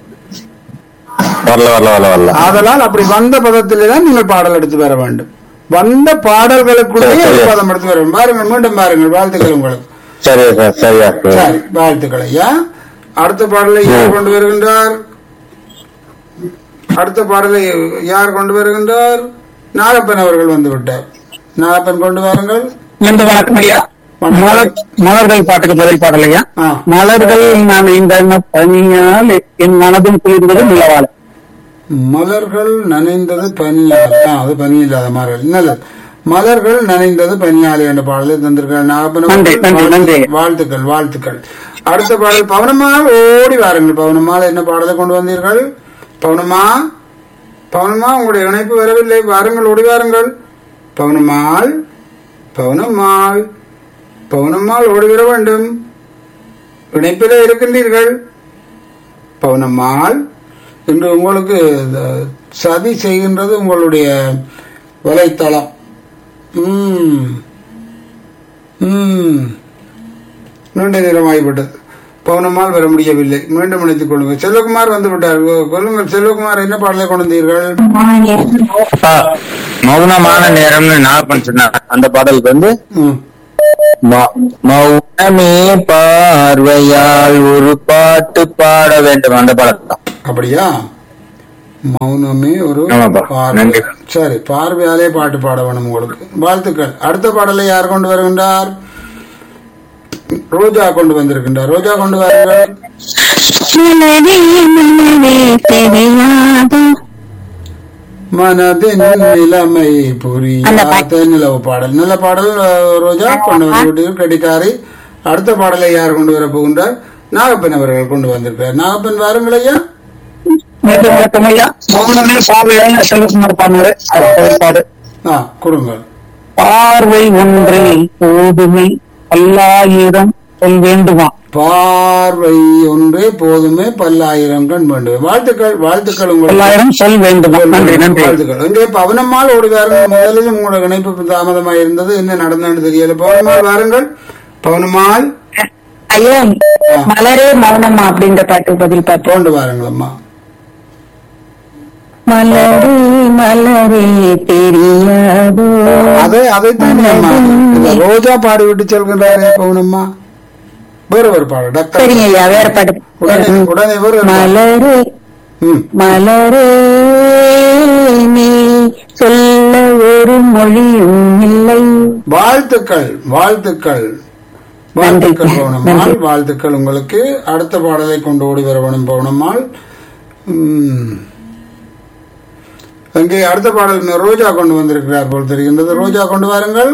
வரல வரல வரல வரல ஆதலால் அப்படி வந்த பதத்திலே தான் நீங்கள் பாடல் எடுத்து வர வேண்டும் வந்த பாடல்களுக்குள்ளேயே சரி, ஒரு சரி. பதம் எடுத்து வர வேண்டும் பாருங்கள் மீண்டும் பாருங்கள் வாழ்த்துக்கள் உங்களுக்கு சரி சார் சரியா சரி வாழ்த்துக்கள் ஐயா அடுத்த பாடலை யார் கொண்டு வருகின்றார் அடுத்த பாடலை யார் கொண்டு வருகின்றார் நாகப்பன் அவர்கள் வந்து விட்டார் நாகப்பன் கொண்டு வாருங்கள் நன்றி வணக்கம் ஐயா மலர் மலர்கள் பாட்டுக்கு பதில் பாடலையா ஆ. மலர்கள் நான் இந்த பணியால் என் மனதும் குளிர்ந்தது நிலவாள் மலர்கள் நனைந்தது பனியால் ஆ, அது பனி இல்லாத மலர்கள் நல்லது மலர்கள் நனைந்தது பனியாலை என்ற பாடலை தந்திருக்கார் நாகப்பன் நன்றி, அவர்கள் நன்றி, நன்றி. வாழ்த்துக்கள் வாழ்த்துக்கள் அடுத்த பாடல் பவனம்மாள் ஓடி வாருங்கள் பவனம்மாள் என்ன பாடலை கொண்டு வந்தீர்கள் பவனம்மா பவனம்மா உங்களுடைய இணைப்பு வரவில்லை வாருங்கள் ஓடி வாருங்கள் பவனம்மாள் பவனம்மாள் பவனம்மாள் ஓடி வர வேண்டும் இணைப்பிலே இருக்கின்றீர்கள் பவனம்மாள் இன்று உங்களுக்கு இந்த சதி செய்கின்றது உங்களுடைய வலைத்தளம் ம். ம். நீண்ட நேரம் ஆகிவிட்டது பவுனம்மாள் வர முடியவில்லை மீண்டும் இணைத்துக் கொள்ளுங்கள் செல்வகுமார் வந்து விட்டார் கொ- கொல்லுங்கள் செல்வகுமார் என்ன பாடலை கொண்டு வந்தீர்கள் அப்பா, மௌனமான நேரம்னு நாகப்பன் சொன்னார் அந்த பாடலுக்கு வந்து ம். ம- மௌனமே பார்வையால் ஒரு பாட்டு பாட வேண்டும் அந்த பாடல் தான் அப்படியா மௌனமே ஒரு ஆமாப்பா. பார்வை நன்றி. சரி பார்வையாலே பாட்டு பாட வேணும் உங்களுக்கு வாழ்த்துக்கள் அடுத்த பாடலை யார் கொண்டு வருகின்றார் ரோஜா கொண்டு வந்திருக்கின்றார் ரோஜா கொண்டு வாருங்கள் மலரே மலரே தெரியாதோ மனதின் நிலைமை அந்த புரியாத பாட்டு. நிலவு பாடல் நல்ல பாடல் அஹ், ரோஜா கொண்டு வந்து விட்டீர்கள் கடிகாரி அடுத்த பாடலை யார் கொண்டு வர போகின்றார் நாகப்பன் அவர்கள் கொண்டு வந்திருக்கிறார் நாகப்பன் வாருங்கள் ஐயா நன்றி வணக்கம் ஐயா மௌனமே பார்வையான செல்வகுமார் பாடினாரு அது பதில் பாடு ஆ கொடுங்கள் பார்வை ஒன்றே போதுமை பல்லாயிரம் சொல் வேண்டுமா பார்வை ஒன்றே போதுமே பல்லாயிரம் கண் வேண்டும் வாழ்த்துக்கள் வாழ்த்துக்கள் உங்களுக்கு பல்லாயிரம் சொல் வேண்டுமா நன்றி நன்றி வாழ்த்துக்கள் இங்கே பவனம்மாள் ஓடுவார்கள் முதலில் உங்களோட இணைப்பு தாமதமாக இருந்தது என்ன நடந்ததுன்னு தெரியல பவனம்மாள் வாருங்கள் பவனம்மாள் ஐயா மலரே மௌனமா அப்படின்ற பாட்டு பதில் பாட்டு கொண்டு வாருங்களம்மா மலரே மலரே தெரியாதோ அதை அதைத்தான் அம்மா இந்த ரோஜா பாடி விட்டு செல்கின்றாரே பவுனம்மா வேற ஒரு பாடு டாக்டர் சரிங்க ஐயா வேற பாட்டு உடனே உடனே வேற ஒரு பாடு. மலரே ம். மலரே நீ சொல்ல ஒரு மொழியும் இல்லை வாழ்த்துக்கள் வாழ்த்துக்கள் வாழ்த்துக்கள் பவுனம்மாள் வாழ்த்துக்கள் உங்களுக்கு அடுத்த பாடலை கொண்டு ஓடி வர வேணும் பவுனம்மாள் ம். அங்கே அடுத்த பாடல் ரோஜா கொண்டு வந்திருக்கிறார் போல் தெரிகின்றது ரோஜா கொண்டு வாருங்கள்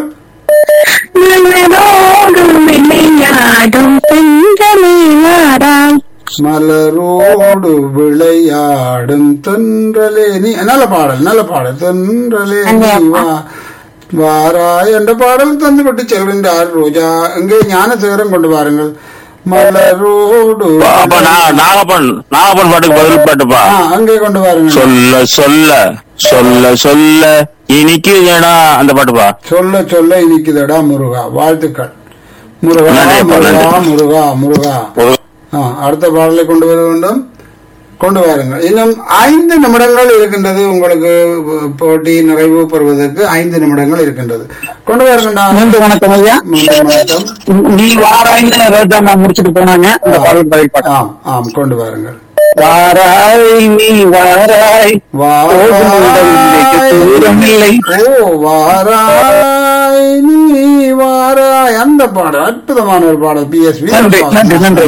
மலரோடு விளையாடும் பெண்களே வாராய் மலரோடு விளையாடும் தென்றலே நீ நல்ல பாடல் நல்ல பாடல் தென்றலே நீ வா வாராய் என்ற பாடல் தந்து விட்டு செல்கின்றார் ரோஜா இங்கே ஞானசேகரம் கொண்டு வாருங்கள் மலரோடு அப்ப நான் நாகப்பன் நாகப்பன் பாட்டுக்கு பதில் பாட்டுப்பா ஆ, அங்கே கொண்டு வாருங்கள் சொல்ல சொல்ல சொல்ல சொல்ல இனிக்குதேடா அந்த பாட்டுப்பா சொல்ல சொல்ல இனிக்குதடா முருகா வாழ்த்துக்கள் முருகா நன்றி அப்பா, முருகா நன்றி. முருகா முருகா ஒரு ஆ, அடுத்த பாடலை கொண்டு வர வேண்டும் கொண்டு வாருங்கள் இன்னும் ஐந்து நிமிடங்கள் இருக்கின்றது உங்களுக்கு போட்டி நிறைவு பெறுவதற்கு ஐந்து நிமிடங்கள் இருக்கின்றது கொண்டு வாருங்கண்டா மீண்டும் வணக்கம் ஐயா மீண்டும் வணக்கம் நீ வாராய்ந்து ரோஜாமா முடிச்சிட்டு போனாங்க இந்த பாடல் பதில் பாட்டு ஆம் ஆம் கொண்டு வாருங்கள் வாராய் நீ வாராய் வாராய் தூரமில்லை ஓ வாராய் நீ வாராய் அந்த பாடல் அற்புதமான ஒரு பாடல் பிஎஸ்பி நன்றி, நன்றி, நன்றி.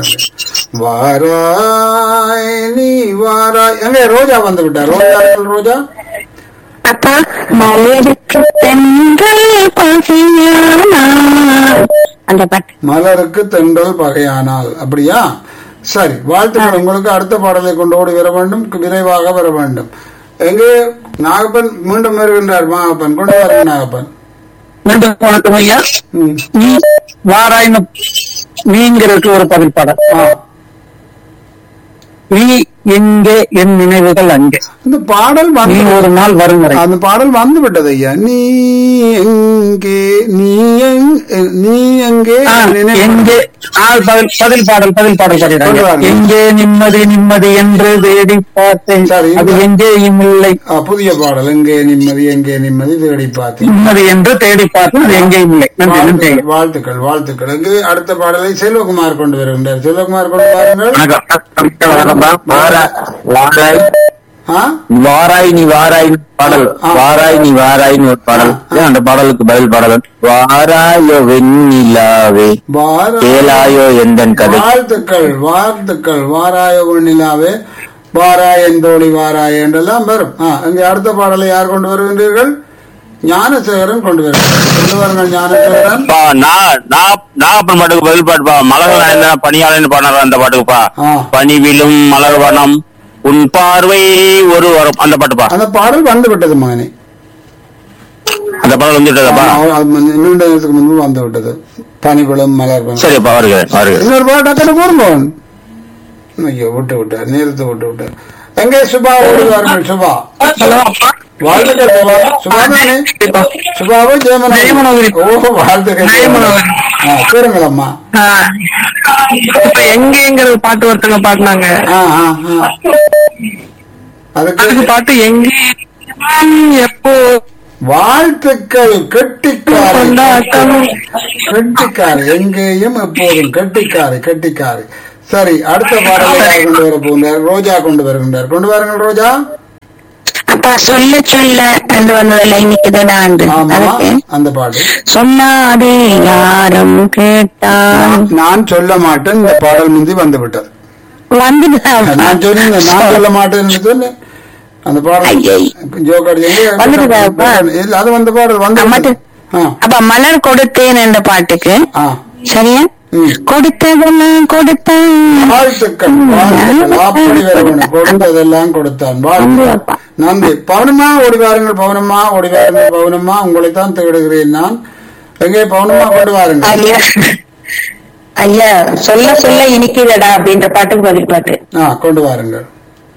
வாராய் நீ வாராய் எங்க ரோஜா வந்து விட்டார் ரோஜா ரோஜா அப்பா மலருக்கு தென்றல் பகையானால் அந்த பாட்டு மலருக்கு தென்றல் பகையானால் அப்படியா சரி வாழ்த்துக்கள் உங்களுக்கு அடுத்த பாடலை கொண்டு ஓடி வர வேண்டும் விரைவாக வர வேண்டும் எங்கே நாகப்பன் மீண்டும் வருகின்றார் நாகப்பன் கொண்டு வர நாகப்பன் மீண்டும் வணக்கம் ஐயா ம். நீ வாராய்னு நீங்கிறதுக்கு ஒரு பதில் பாடல் ஆ. நீ எங்கே என் நினைவுகள் அங்கே இந்த பாடல் நீ வந்து ஒரு நாள் வரும் வரை அந்த பாடல் வந்து விட்டது ஐயா நீ எங்கே நீ எங்- நீ எங்கே ஆ, நினைவு- எங்கே ஆ, பதில் பதில் பாடல் பதில் பாடல் கொண்டு பாடுறாங்க வாங்க. எங்கே நிம்மதி நிம்மதி என்று தேடி பார்த்தேன் சரி. அது எங்கேயும் இல்லை ஆ, புதிய பாடல் எங்கே நிம்மதி எங்கே நிம்மதி தேடி பார்த்தேன் நிம்மதி என்று தேடி பார்த்தேன் அது எங்கேயும் இல்லை நன்றி நன்றி வாழ்த்துக்கள் வாழ்த்துக்கள் வாழ்த்துக்கள் எங்கே அடுத்த பாடலை செல்வகுமார் கொண்டு வருகின்றார் செல்வகுமார் கொண்டு வாருங்கள் வணக்கம் வணக்கம்ப்பா வாரா- வாராய் ஆ? வாராய் நீ வாராய் பாடல் ஆ. வாராய் நீ வாராய்னு ஒரு பாடல் ஏன் அந்த பாடலுக்கு பதில் பாடல் வாராயோ வெண்ணிலாவே வார- கேளாயோ எந்தன் கதை வாழ்த்துக்கள் வாழ்த்துக்கள் வாராய வெண்ணிலாவே வாராயன் தோழி வாராய என்றெல்லாம் வரும் ஆ, இங்கே அடுத்த பாடலை யார் கொண்டு வருகின்றீர்கள் ஞானசேகரன் கொண்டு வருகிறார் கொண்டு வாருங்கள் ஞானசேகரன் பா, நான் நான் நாகப்பன் பாட்டுக்கு பதில் பாட்டுப்பா மலர் நனைந்த பணியாளன் பாடுற அந்த பாட்டுக்குப்பா ஆ. பனி விழும் மலர் வனம் உன் பார்வை ஒரு வரம் அந்த பாட்டுப்பா அந்த பாடல் வந்து விட்டது மகனே அந்த பாடல் வந்துட்டதாப்பா ஆ, அது முன்ன- நீண்ட நேரத்துக்கு முன்பு வந்து விட்டது பனிபுலம் மலர் வனம். சரிப்பா வருகிறேன் வருகிறேன் இன்னொரு பாட்டு டக்குனு போருங்க ஐயோ விட்டு விட்டார் நேரத்தை விட்டு விட்டார் எங்கே சுபா ஓடுவார்கள் சுபா ஹலோ அப்பா வாழ்த்துக்கள் சுபா சுபா தானே சுபாவோ ஜெயமனோ ஜெயமனோகரி. ஓ வாழ்த்துக்கள் ஜெயமனோகரி. ஆ, கூறுங்களம்மா ஆ, இப்ப எங்கேங்கிற பாட்டு ஒருத்தங்க பாடினாங்க ஆ ஆ ஆ அதுக்கு அதுக்கு பாட்டு எங்கே எப்போ வாழ்த்துக்கள் கெட்டிக்காரி கொண்டாட்டம். கெட்டிக்காரி எங்கேயும் எப்போதும் கெட்டிக்காரி கெட்டிக்காரி சரி அடுத்த பாடலை யார் கொண்டு வர போகின்றார் ரோஜா கொண்டு வருகின்றார் கொண்டு வாருங்கள் ரோஜா அப்பா சொல்ல சொல்ல என்று வந்ததில்ல இன்னைக்கு தாண்டு ஆமா அதுக்கு அந்த பாட்டு சொன்னாதே யாரும் கேட்டான் நான் சொல்ல மாட்டேன் இந்த பாடல் முந்தி வந்து விட்டது வந்துடுதா நான் சொன்னேன் நான் சொல்ல மாட்டேன்னு சொல்லு அந்த பாடல் ஐயை. ஜோக்கர் வந்துடுதா அப்பா? இல்ல அது வந்த பாடல் வந்து அம்மாட்டு. ஆ அப்ப மலர் கொடுத்தேன் என்ற பாட்டுக்கு ஆ சரியா ம். கொடுத்ததெல்லாம் கொடுத்தேன் வாழ்த்துக்கள் வாழ்த்துக்கள் அப்படி வரவேணும் கொடுத்ததெல்லாம் கொடுத்தான் வாழ்த்துக்கள் நன்றி பவுனம்மா ஓடி வாருங்கள் பவுனம்மா ஓடி வாருங்கள் பவுனம்மா உங்களைத்தான் தேடுகிறேன் நான் எங்கே பவுனம்மா கொண்டு வாருங்கள் ஐயா ஐயா சொல்ல சொல்ல இனிக்குதடா அப்படின்ற பாட்டுக்கு பதில் பாட்டு ஆ கொண்டு வாருங்கள்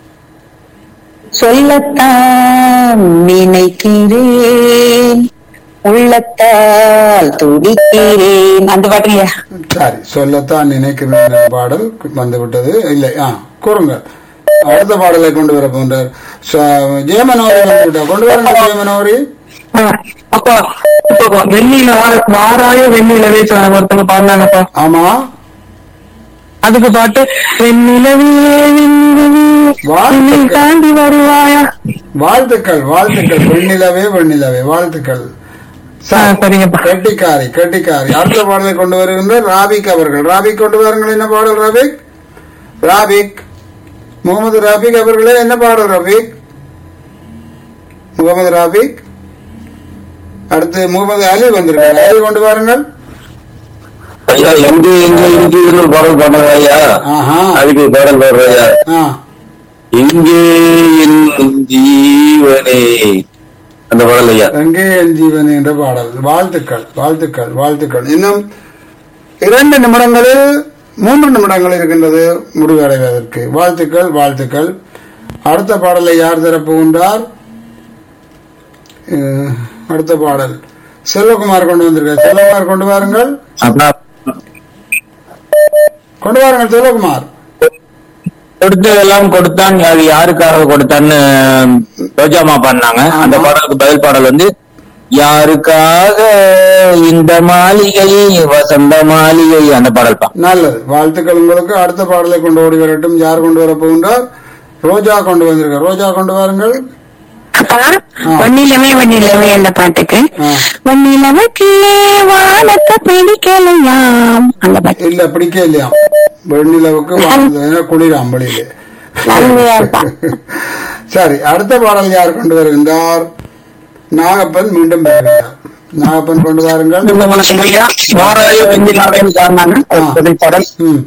சொல்லத்தான் நினைக்கிறேன் உள்ளத்தால் துடிக்கிறேன் அந்த பாட்டுலையா சரி சொல்லத்தான் நினைக்கிறேன் என்ற பாடல் வந்து விட்டது இல்லை ஆ கூறுங்கள் அடுத்த பாடலை கொண்டு வர போன்றார் ச- ஜெயமனோரி வந்து விட்டார் கொண்டு வாருங்கள் ஜெயமனோரி அப்பா இப்போ வெண்ணில வாராய வெண்ணிலவே ஒருத்தங்க பாடினாங்கப்பா ஆமா அதுக்கு பாட்டு வெண்ணிலவே வெண்ணிலவே வாழ்த்துக்கள். என்னை தாண்டி வருவாயா வாழ்த்துக்கள் வாழ்த்துக்கள் வெண்ணிலவே வெண்ணிலவே வாழ்த்துக்கள் ஆ, சரிங்கப்பா. கெட்டிக்காரி கெட்டிக்காரி அடுத்த பாடலை கொண்டு வருகின்ற ராபிக் அவர்கள் ராபிக் கொண்டு வாருங்கள் என்ன பாடல் ராபிக் ராபிக் முகமது ராபிக் அவர்களே என்ன பாடல் ராபிக் முகமது ராபிக் அடுத்து முகமது அலி வந்திருக்காரு அலி கொண்டு வாருங்கள் ஐயா எங்க எங்க இருக்கு ஒரு பாடல் பாடுறாங்க ஐயா ஆஹா அதுக்கு பாடல் பாடுற ஐயா ஆ எங்கே என் ஜீவனே அந்த பாடல் ஐயா எங்கே என் ஜீவன் என்ற பாடல் வாழ்த்துக்கள் வாழ்த்துக்கள் வாழ்த்துக்கள் இன்னும் இரண்டு நிமிடங்களில் மூன்று நிமிடங்கள் இருக்கின்றது முடிவடைவதற்கு வாழ்த்துக்கள் வாழ்த்துக்கள் அடுத்த பாடலை யார் தரப்போகின்றார் அஹ், அடுத்த பாடல் செல்வகுமார் கொண்டு வந்திருக்கார் செல்வகுமார் கொண்டு வாருங்கள் அப்பா கொண்டு வாருங்கள் செல்வகுமார் கொடுத்ததெல்லாம் கொடுத்தான் அது யாருக்காக கொடுத்தான்னு ரோஜாமா பண்ணாங்க அந்த பாடலுக்கு பதில் பாடல் வந்து யாருக்காக இந்த மாளிகை வசந்த மாளிகை அந்த பாடல் பா நல்லது வாழ்த்துக்கள் உங்களுக்கு அடுத்த பாடலை கொண்டு ஓடி வரட்டும் யார் கொண்டு வர போகின்றார் ரோஜா கொண்டு வந்திருக்கார் ரோஜா கொண்டு வாருங்கள் அப்பா ஆ. ஒன்னிலவே ஒன்னிலவே அந்த பாட்டுக்கு ஆ. ஒன்னிலவுக்கு வானத்தை பிடிக்கலையாம் அந்த பாட்டு இல்ல பிடிக்க இல்லையா வெண்ணிலவுக்கு வாழ்ந்ததுன்னா குளிராம் வெளியிலே நன்மையா இருப்பா சரி அடுத்த பாடல் யார் கொண்டு வருகின்றார் நாகப்பன் மீண்டும் வருகின்றார் நாகப்பன் கொண்டு வாருங்கள் வாராய வெண்ணிலாவையும் பாடினாங்க ஆ. பதில் பாடல் ம்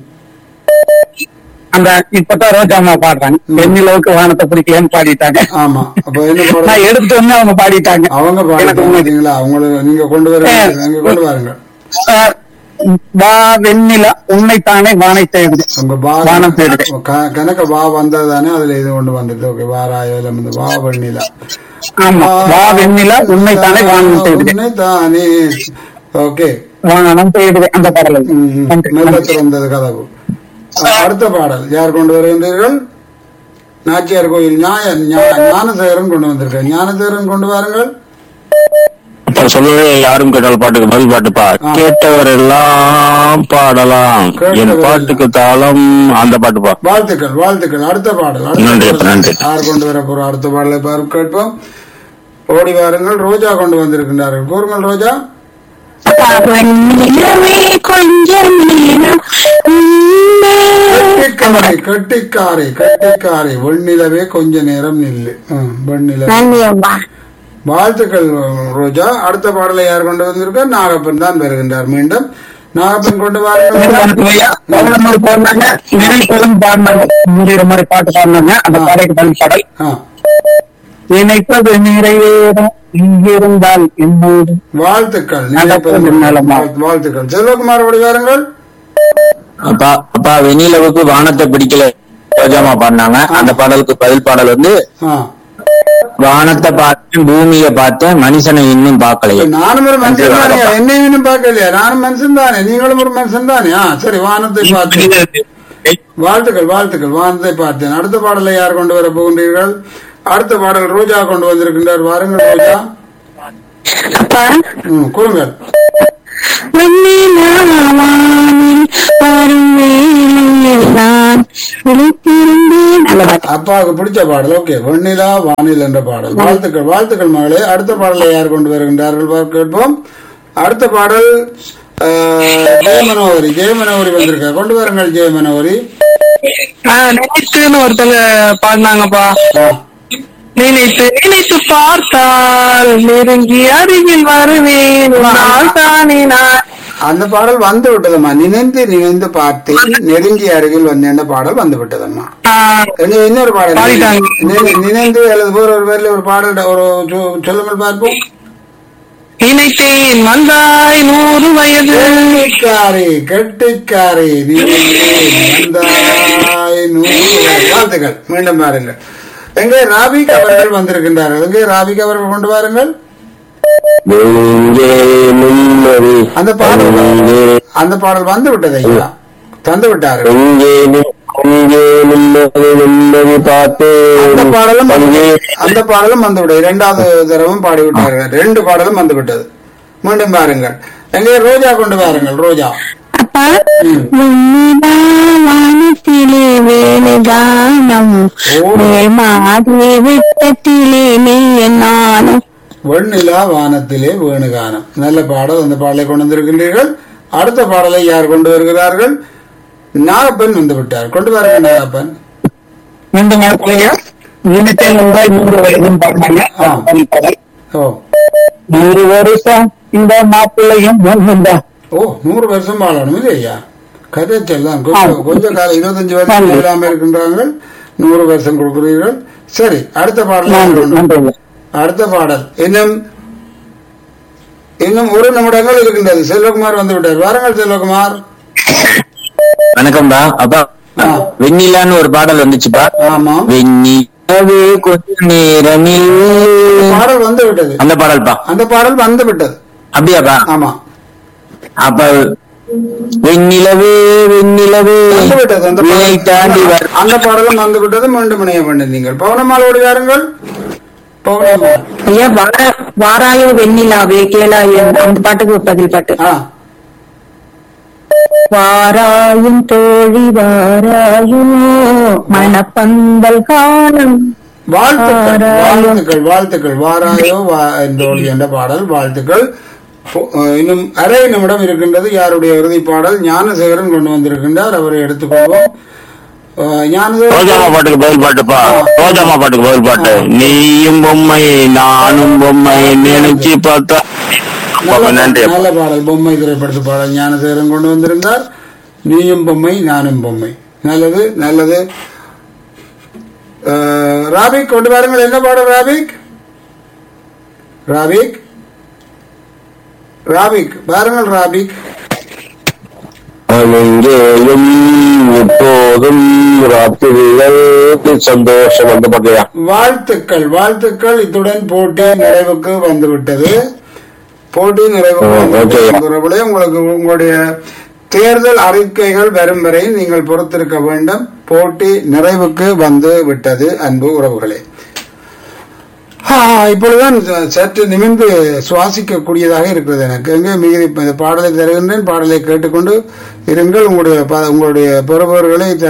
அந்த இப்பதான் ரோஜாமா பாடுறாங்க வெண்ணிலவுக்கு வானத்தை பிடிக்கலன்னு பாடிட்டாங்க ஆமா அப்ப என்ன பாடல் நான் எடுத்து வந்து அவங்க பாடிட்டாங்க அவங்க எனக்கு உண்மை. பாடுறீங்களா அவங்கள நீங்க கொண்டு வர நீங்க கொண்டு வாருங்க ஆஹ் வா வெண்ணிலா உன்னைத்தானே வானை தேடுது உங்க பா வானம் தேடுது க- கணக்க வா வந்ததானே அதுல இது கொண்டு வந்தது ஓகே வாராயில வந்து வா வெண்ணிலா ஆமா வா வெண்ணிலா உன்னைத்தானே வானம் தேடுது உன்னைத்தானே ஓகே வானம் தேடுது அந்த பாடல் ம், ம். நன்றி மெல்ல நன்றி. திறந்தது கதவு அஹ், அடுத்த பாடல் யார் கொண்டு வருகின்றீர்கள் நாச்சியார் கோயில் ஞாய ஞா- ஞானசேகரன் கொண்டு வந்திருக்கார் ஞானசேகரன் கொண்டு வாருங்கள் இப்ப சொல்லவே யாரும் கேட்டால் பாட்டுக்கு பதில் பாட்டுப்பா ஆ. கேட்டவர் எல்லாம் பாடலாம் கேட்டவர் என் பாட்டுக்கு தாளம் அந்த பாட்டுப்பா வாழ்த்துக்கள் வாழ்த்துக்கள் அடுத்த பாடல் அடுத்த நன்றி, பாடல். நன்றி. யார் கொண்டு வர போற அடுத்த பாடலை பாரு கேட்போம் ஓடி வாருங்கள் ரோஜா கொண்டு வந்திருக்கின்றார்கள் கூறுங்கள் ரோஜா அப்பா ஒன்னிலவே கொஞ்சம் நேரம் உன்னே. கட்டிக்காரை கட்டிக்காரை கட்டிக்காரை வெண்ணிலவே கொஞ்ச நேரம் நில்லு ம், வெண்ணிலவே நன்மையப்பா வாழ்த்துக்கள் ரோஜா அடுத்த பாடலை யார் கொண்டு வந்திருக்கார் நாகப்பன் தான் வருகின்றார் மீண்டும் நாகப்பன் கொண்டு வாருங்கள் ஐயா, பௌர்ணமி பாடினாங்க நினைப்பதும் பாடினாங்க முடிகிற மாதிரி பாட்டு பாடினாங்க அந்த பாடைக்கு பதில் பாடல் ஆ, நினைப்பது நிறைவேறும் இங்கிருந்தால் என்னோடு வாழ்த்துக்கள் நடப்பது நினைப்பது- நலமா. வாழ்த்துக்கள் செல்வகுமார் ஓடி வாருங்கள் அப்பா அப்பா வெண்ணிலவுக்கு வானத்தை பிடிக்கல ரோஜாமா பாடினாங்க அந்த பாடலுக்கு பதில் பாடல் வந்து ஆ. வானத்தை பார்த்தேன் பூமியை பார்த்தேன் மனுஷனை இன்னும் பார்க்கலையே நானும் ஒரு மனுஷன் தானே என்னையும் இன்னும் பார்க்கலையா நானும் மனுஷன் தானே நீங்களும் ஒரு மனுஷன் தானே ஆ சரி வானத்தை பார்த்தேன் வாழ்த்துக்கள் வாழ்த்துக்கள் வானத்தை பார்த்தேன் அடுத்த பாடலை யார் கொண்டு வர போகின்றீர்கள் அடுத்த பாடல் ரோஜா கொண்டு வந்திருக்கின்றார் வாருங்கள் ரோஜா அப்பா ம் கூறுங்கள் வெண்ணிலாவானில் வரும் வேளையில் நான் விழித்திருந்தேன் அந்த பாட்டு அப்பாவுக்கு பிடிச்ச பாடல் ஓகே வெண்ணிலா வானில் என்ற பாடல் வாழ்த்துக்கள் வாழ்த்துக்கள் மகளே அடுத்த பாடலை யார் கொண்டு வருகின்றார்கள் பார்க்க கேட்போம் அடுத்த பாடல் அஹ், ஜெயமனோகரி ஜெயமனோகரி வந்திருக்கார் கொண்டு வாருங்கள் ஜெயமனோகரி நினைத்துன்னு ஒருத்தங்க பாடினாங்கப்பா ஆ, நினைத்து நினைத்து பார்த்தால் நெருங்கி அருகில் வருவேன் உன்னால் தானே நான் அந்த பாடல் வந்து விட்டதம்மா நினைந்து நினைந்து பார்த்தேன் நெருங்கி அருகில் வந்தேன் பாடல் வந்து விட்டதம்மா ஆஹ், இன்னும் இன்னொரு பாடல் பாடிட்டாங்க. நினை- நினைந்து அல்லது போற ஒரு பேர்ல ஒரு பாடல் ஒரு சொ- சொல்லுங்கள் பார்ப்போம் நினைத்தேன் வந்தாய் நூறு வயது கெட்டிக்காரி கெட்டிக்காரி நினைந்தேன் வந்தாய் நூறு வயது. வாழ்த்துக்கள் மீண்டும் பாருங்கள் எங்கே ராபிக் அவர்கள் வந்திருக்கின்றார்கள் எங்கே ராபிக் அவர்கள் கொண்டு வாருங்கள் எங்கே நிம்மதி அந்த பாடல் எங்கே அந்த பாடல் வந்து விட்டது ஐயா தந்து விட்டார்கள் எங்கே நி- எங்கே நிம்மதி நிம்மதி அந்த பார்த்தேன் பாடலும் வந்து- அங்கே அந்த பாடலும் வந்து விட்டது இரண்டாவது தடவும் பாடிவிட்டார்கள் ரெண்டு பாடலும் வந்து விட்டது மீண்டும் பாருங்கள் எங்கே ரோஜா கொண்டு வாருங்கள் ரோஜா அப்பா வெண்ணிலா வானத்திலே வேணுகானம் மாதிரி விட்டத்திலே நீ நானும் வெண்ணிலா வானத்திலே வேணுகானம் நல்ல பாடல் அந்த பாடலை கொண்டு வந்திருக்கின்றீர்கள் அடுத்த பாடலை யார் கொண்டு வருகிறார்கள் நாகப்பன் வந்து விட்டார் கொண்டு வாருங்கள் நாகப்பன் மீண்டும் பிள்ளைங்க நினைத்தேன் வந்தாய் நூறு வயதுன்னு பாடினாங்க ஆ. பதில் பாடல் ஓ நூறு வருஷம் இந்த மாப்பிள்ளையும் ஒண்ணுதான் ஓ நூறு வருஷம் வாழணும் இல்லையா கதைச்சல் தான் கொஞ்சம் கொஞ்சம் காலம் இருபத்தஞ்சு வருஷம் இல்லாம இருக்கின்றார்கள் நூறு வருஷம் கொடுக்கிறீர்கள் சரி அடுத்த பாடல் யார் நன்றி கொண்டு- நன்றி அடுத்த பாடல் இன்னும் இன்னும் ஒரு நிமிடங்கள் இருக்கின்றது செல்வகுமார் வந்து விட்டார் வாருங்கள் செல்வகுமார் வணக்கம்டா அப்பா ஆ. வெண்ணிலான்னு ஒரு பாடல் வந்துச்சுப்பா ஆமா வெண்ணி நிலவே கொஞ்ச நேரமில் பாடல் வந்து விட்டது அந்த பாடல்பா அந்த பாடல் வந்து விட்டது அப்படியாப்பா ஆமா அப்ப வெண்ணிலவே வெண்ணிலவே வந்து விட்டது அந்த வினை தாண்டி பாடல் வர அந்த பாடலும் வந்து விட்டது மீண்டும் இணைய வேண்டும் நீங்கள் பௌர்ணமாலோடு யாருங்கள் பௌர்ணமா ஐயா வாரா வாராயோ வெண்ணிலாவே கேளாயோ அந்த பாட்டுக்கு ஒரு பதில் பாட்டு ஆ வாராயும் தோழி வாராயும் மணப்பந்தல் காணும் வாழ்த்துக்கள் வாராயோ. வாழ்த்துக்கள் வாழ்த்துக்கள் வாராயோ வா என்றோழி என்ற பாடல் வாழ்த்துக்கள் போ- அஹ் இன்னும் அரை நிமிடம் இருக்கின்றது யாருடைய இறுதி பாடல் ஞானசேகரன் கொண்டு வந்திருக்கின்றார் அவரை எடுத்துக்கொள்வோம் அஹ் ஞானசேகரன் ரோஜாமா பாட்டுக்கு பதில் பாட்டுப்பா ரோஜாமா பாட்டுக்கு பதில் பாட்டு நீயும் பொம்மை நானும் பொம்மை நினைச்சு பார்த்தா நல்ல நன்றி நல்ல பாடல் பொம்மை திரைப்படத்து பாடல் ஞானசேகரன் கொண்டு வந்திருந்தார் நீயும் பொம்மை நானும் பொம்மை நல்லது நல்லது அஹ், ராபிக் கொண்டு வாருங்கள் என்ன பாடல் ராபிக் ராபிக் ராபிக் பாருங்கள் ராபிக் எங்கேயும் எப்போதும் ராத்திரிகள் சந்தோஷம் அந்த பாட்டையா வாழ்த்துக்கள் வாழ்த்துக்கள் இத்துடன் போட்டி நிறைவுக்கு வந்துவிட்டது போட்டி நிறைவுக்கு ஓ, வந்துவிட்டது. ஓகே. நண்பர்களே, உங்களுக்கு உங்களுடைய தேர்தல் அறிக்கைகள் வரும் வரை நீங்கள் பொறுத்திருக்க வேண்டும் போட்டி நிறைவுக்கு வந்து விட்டது அன்பு உறவுகளே ஆ, இப்பொழுதுதான் ச- சற்று நிமிர்ந்து சுவாசிக்கக்கூடியதாக இருக்கிறது எனக்கு எங்கே மிக இந்த பாடலை தருகின்றேன் பாடலை கேட்டுக்கொண்டு இருங்கள் உங்களுடைய ப- உங்களுடைய பெறுபவர்களை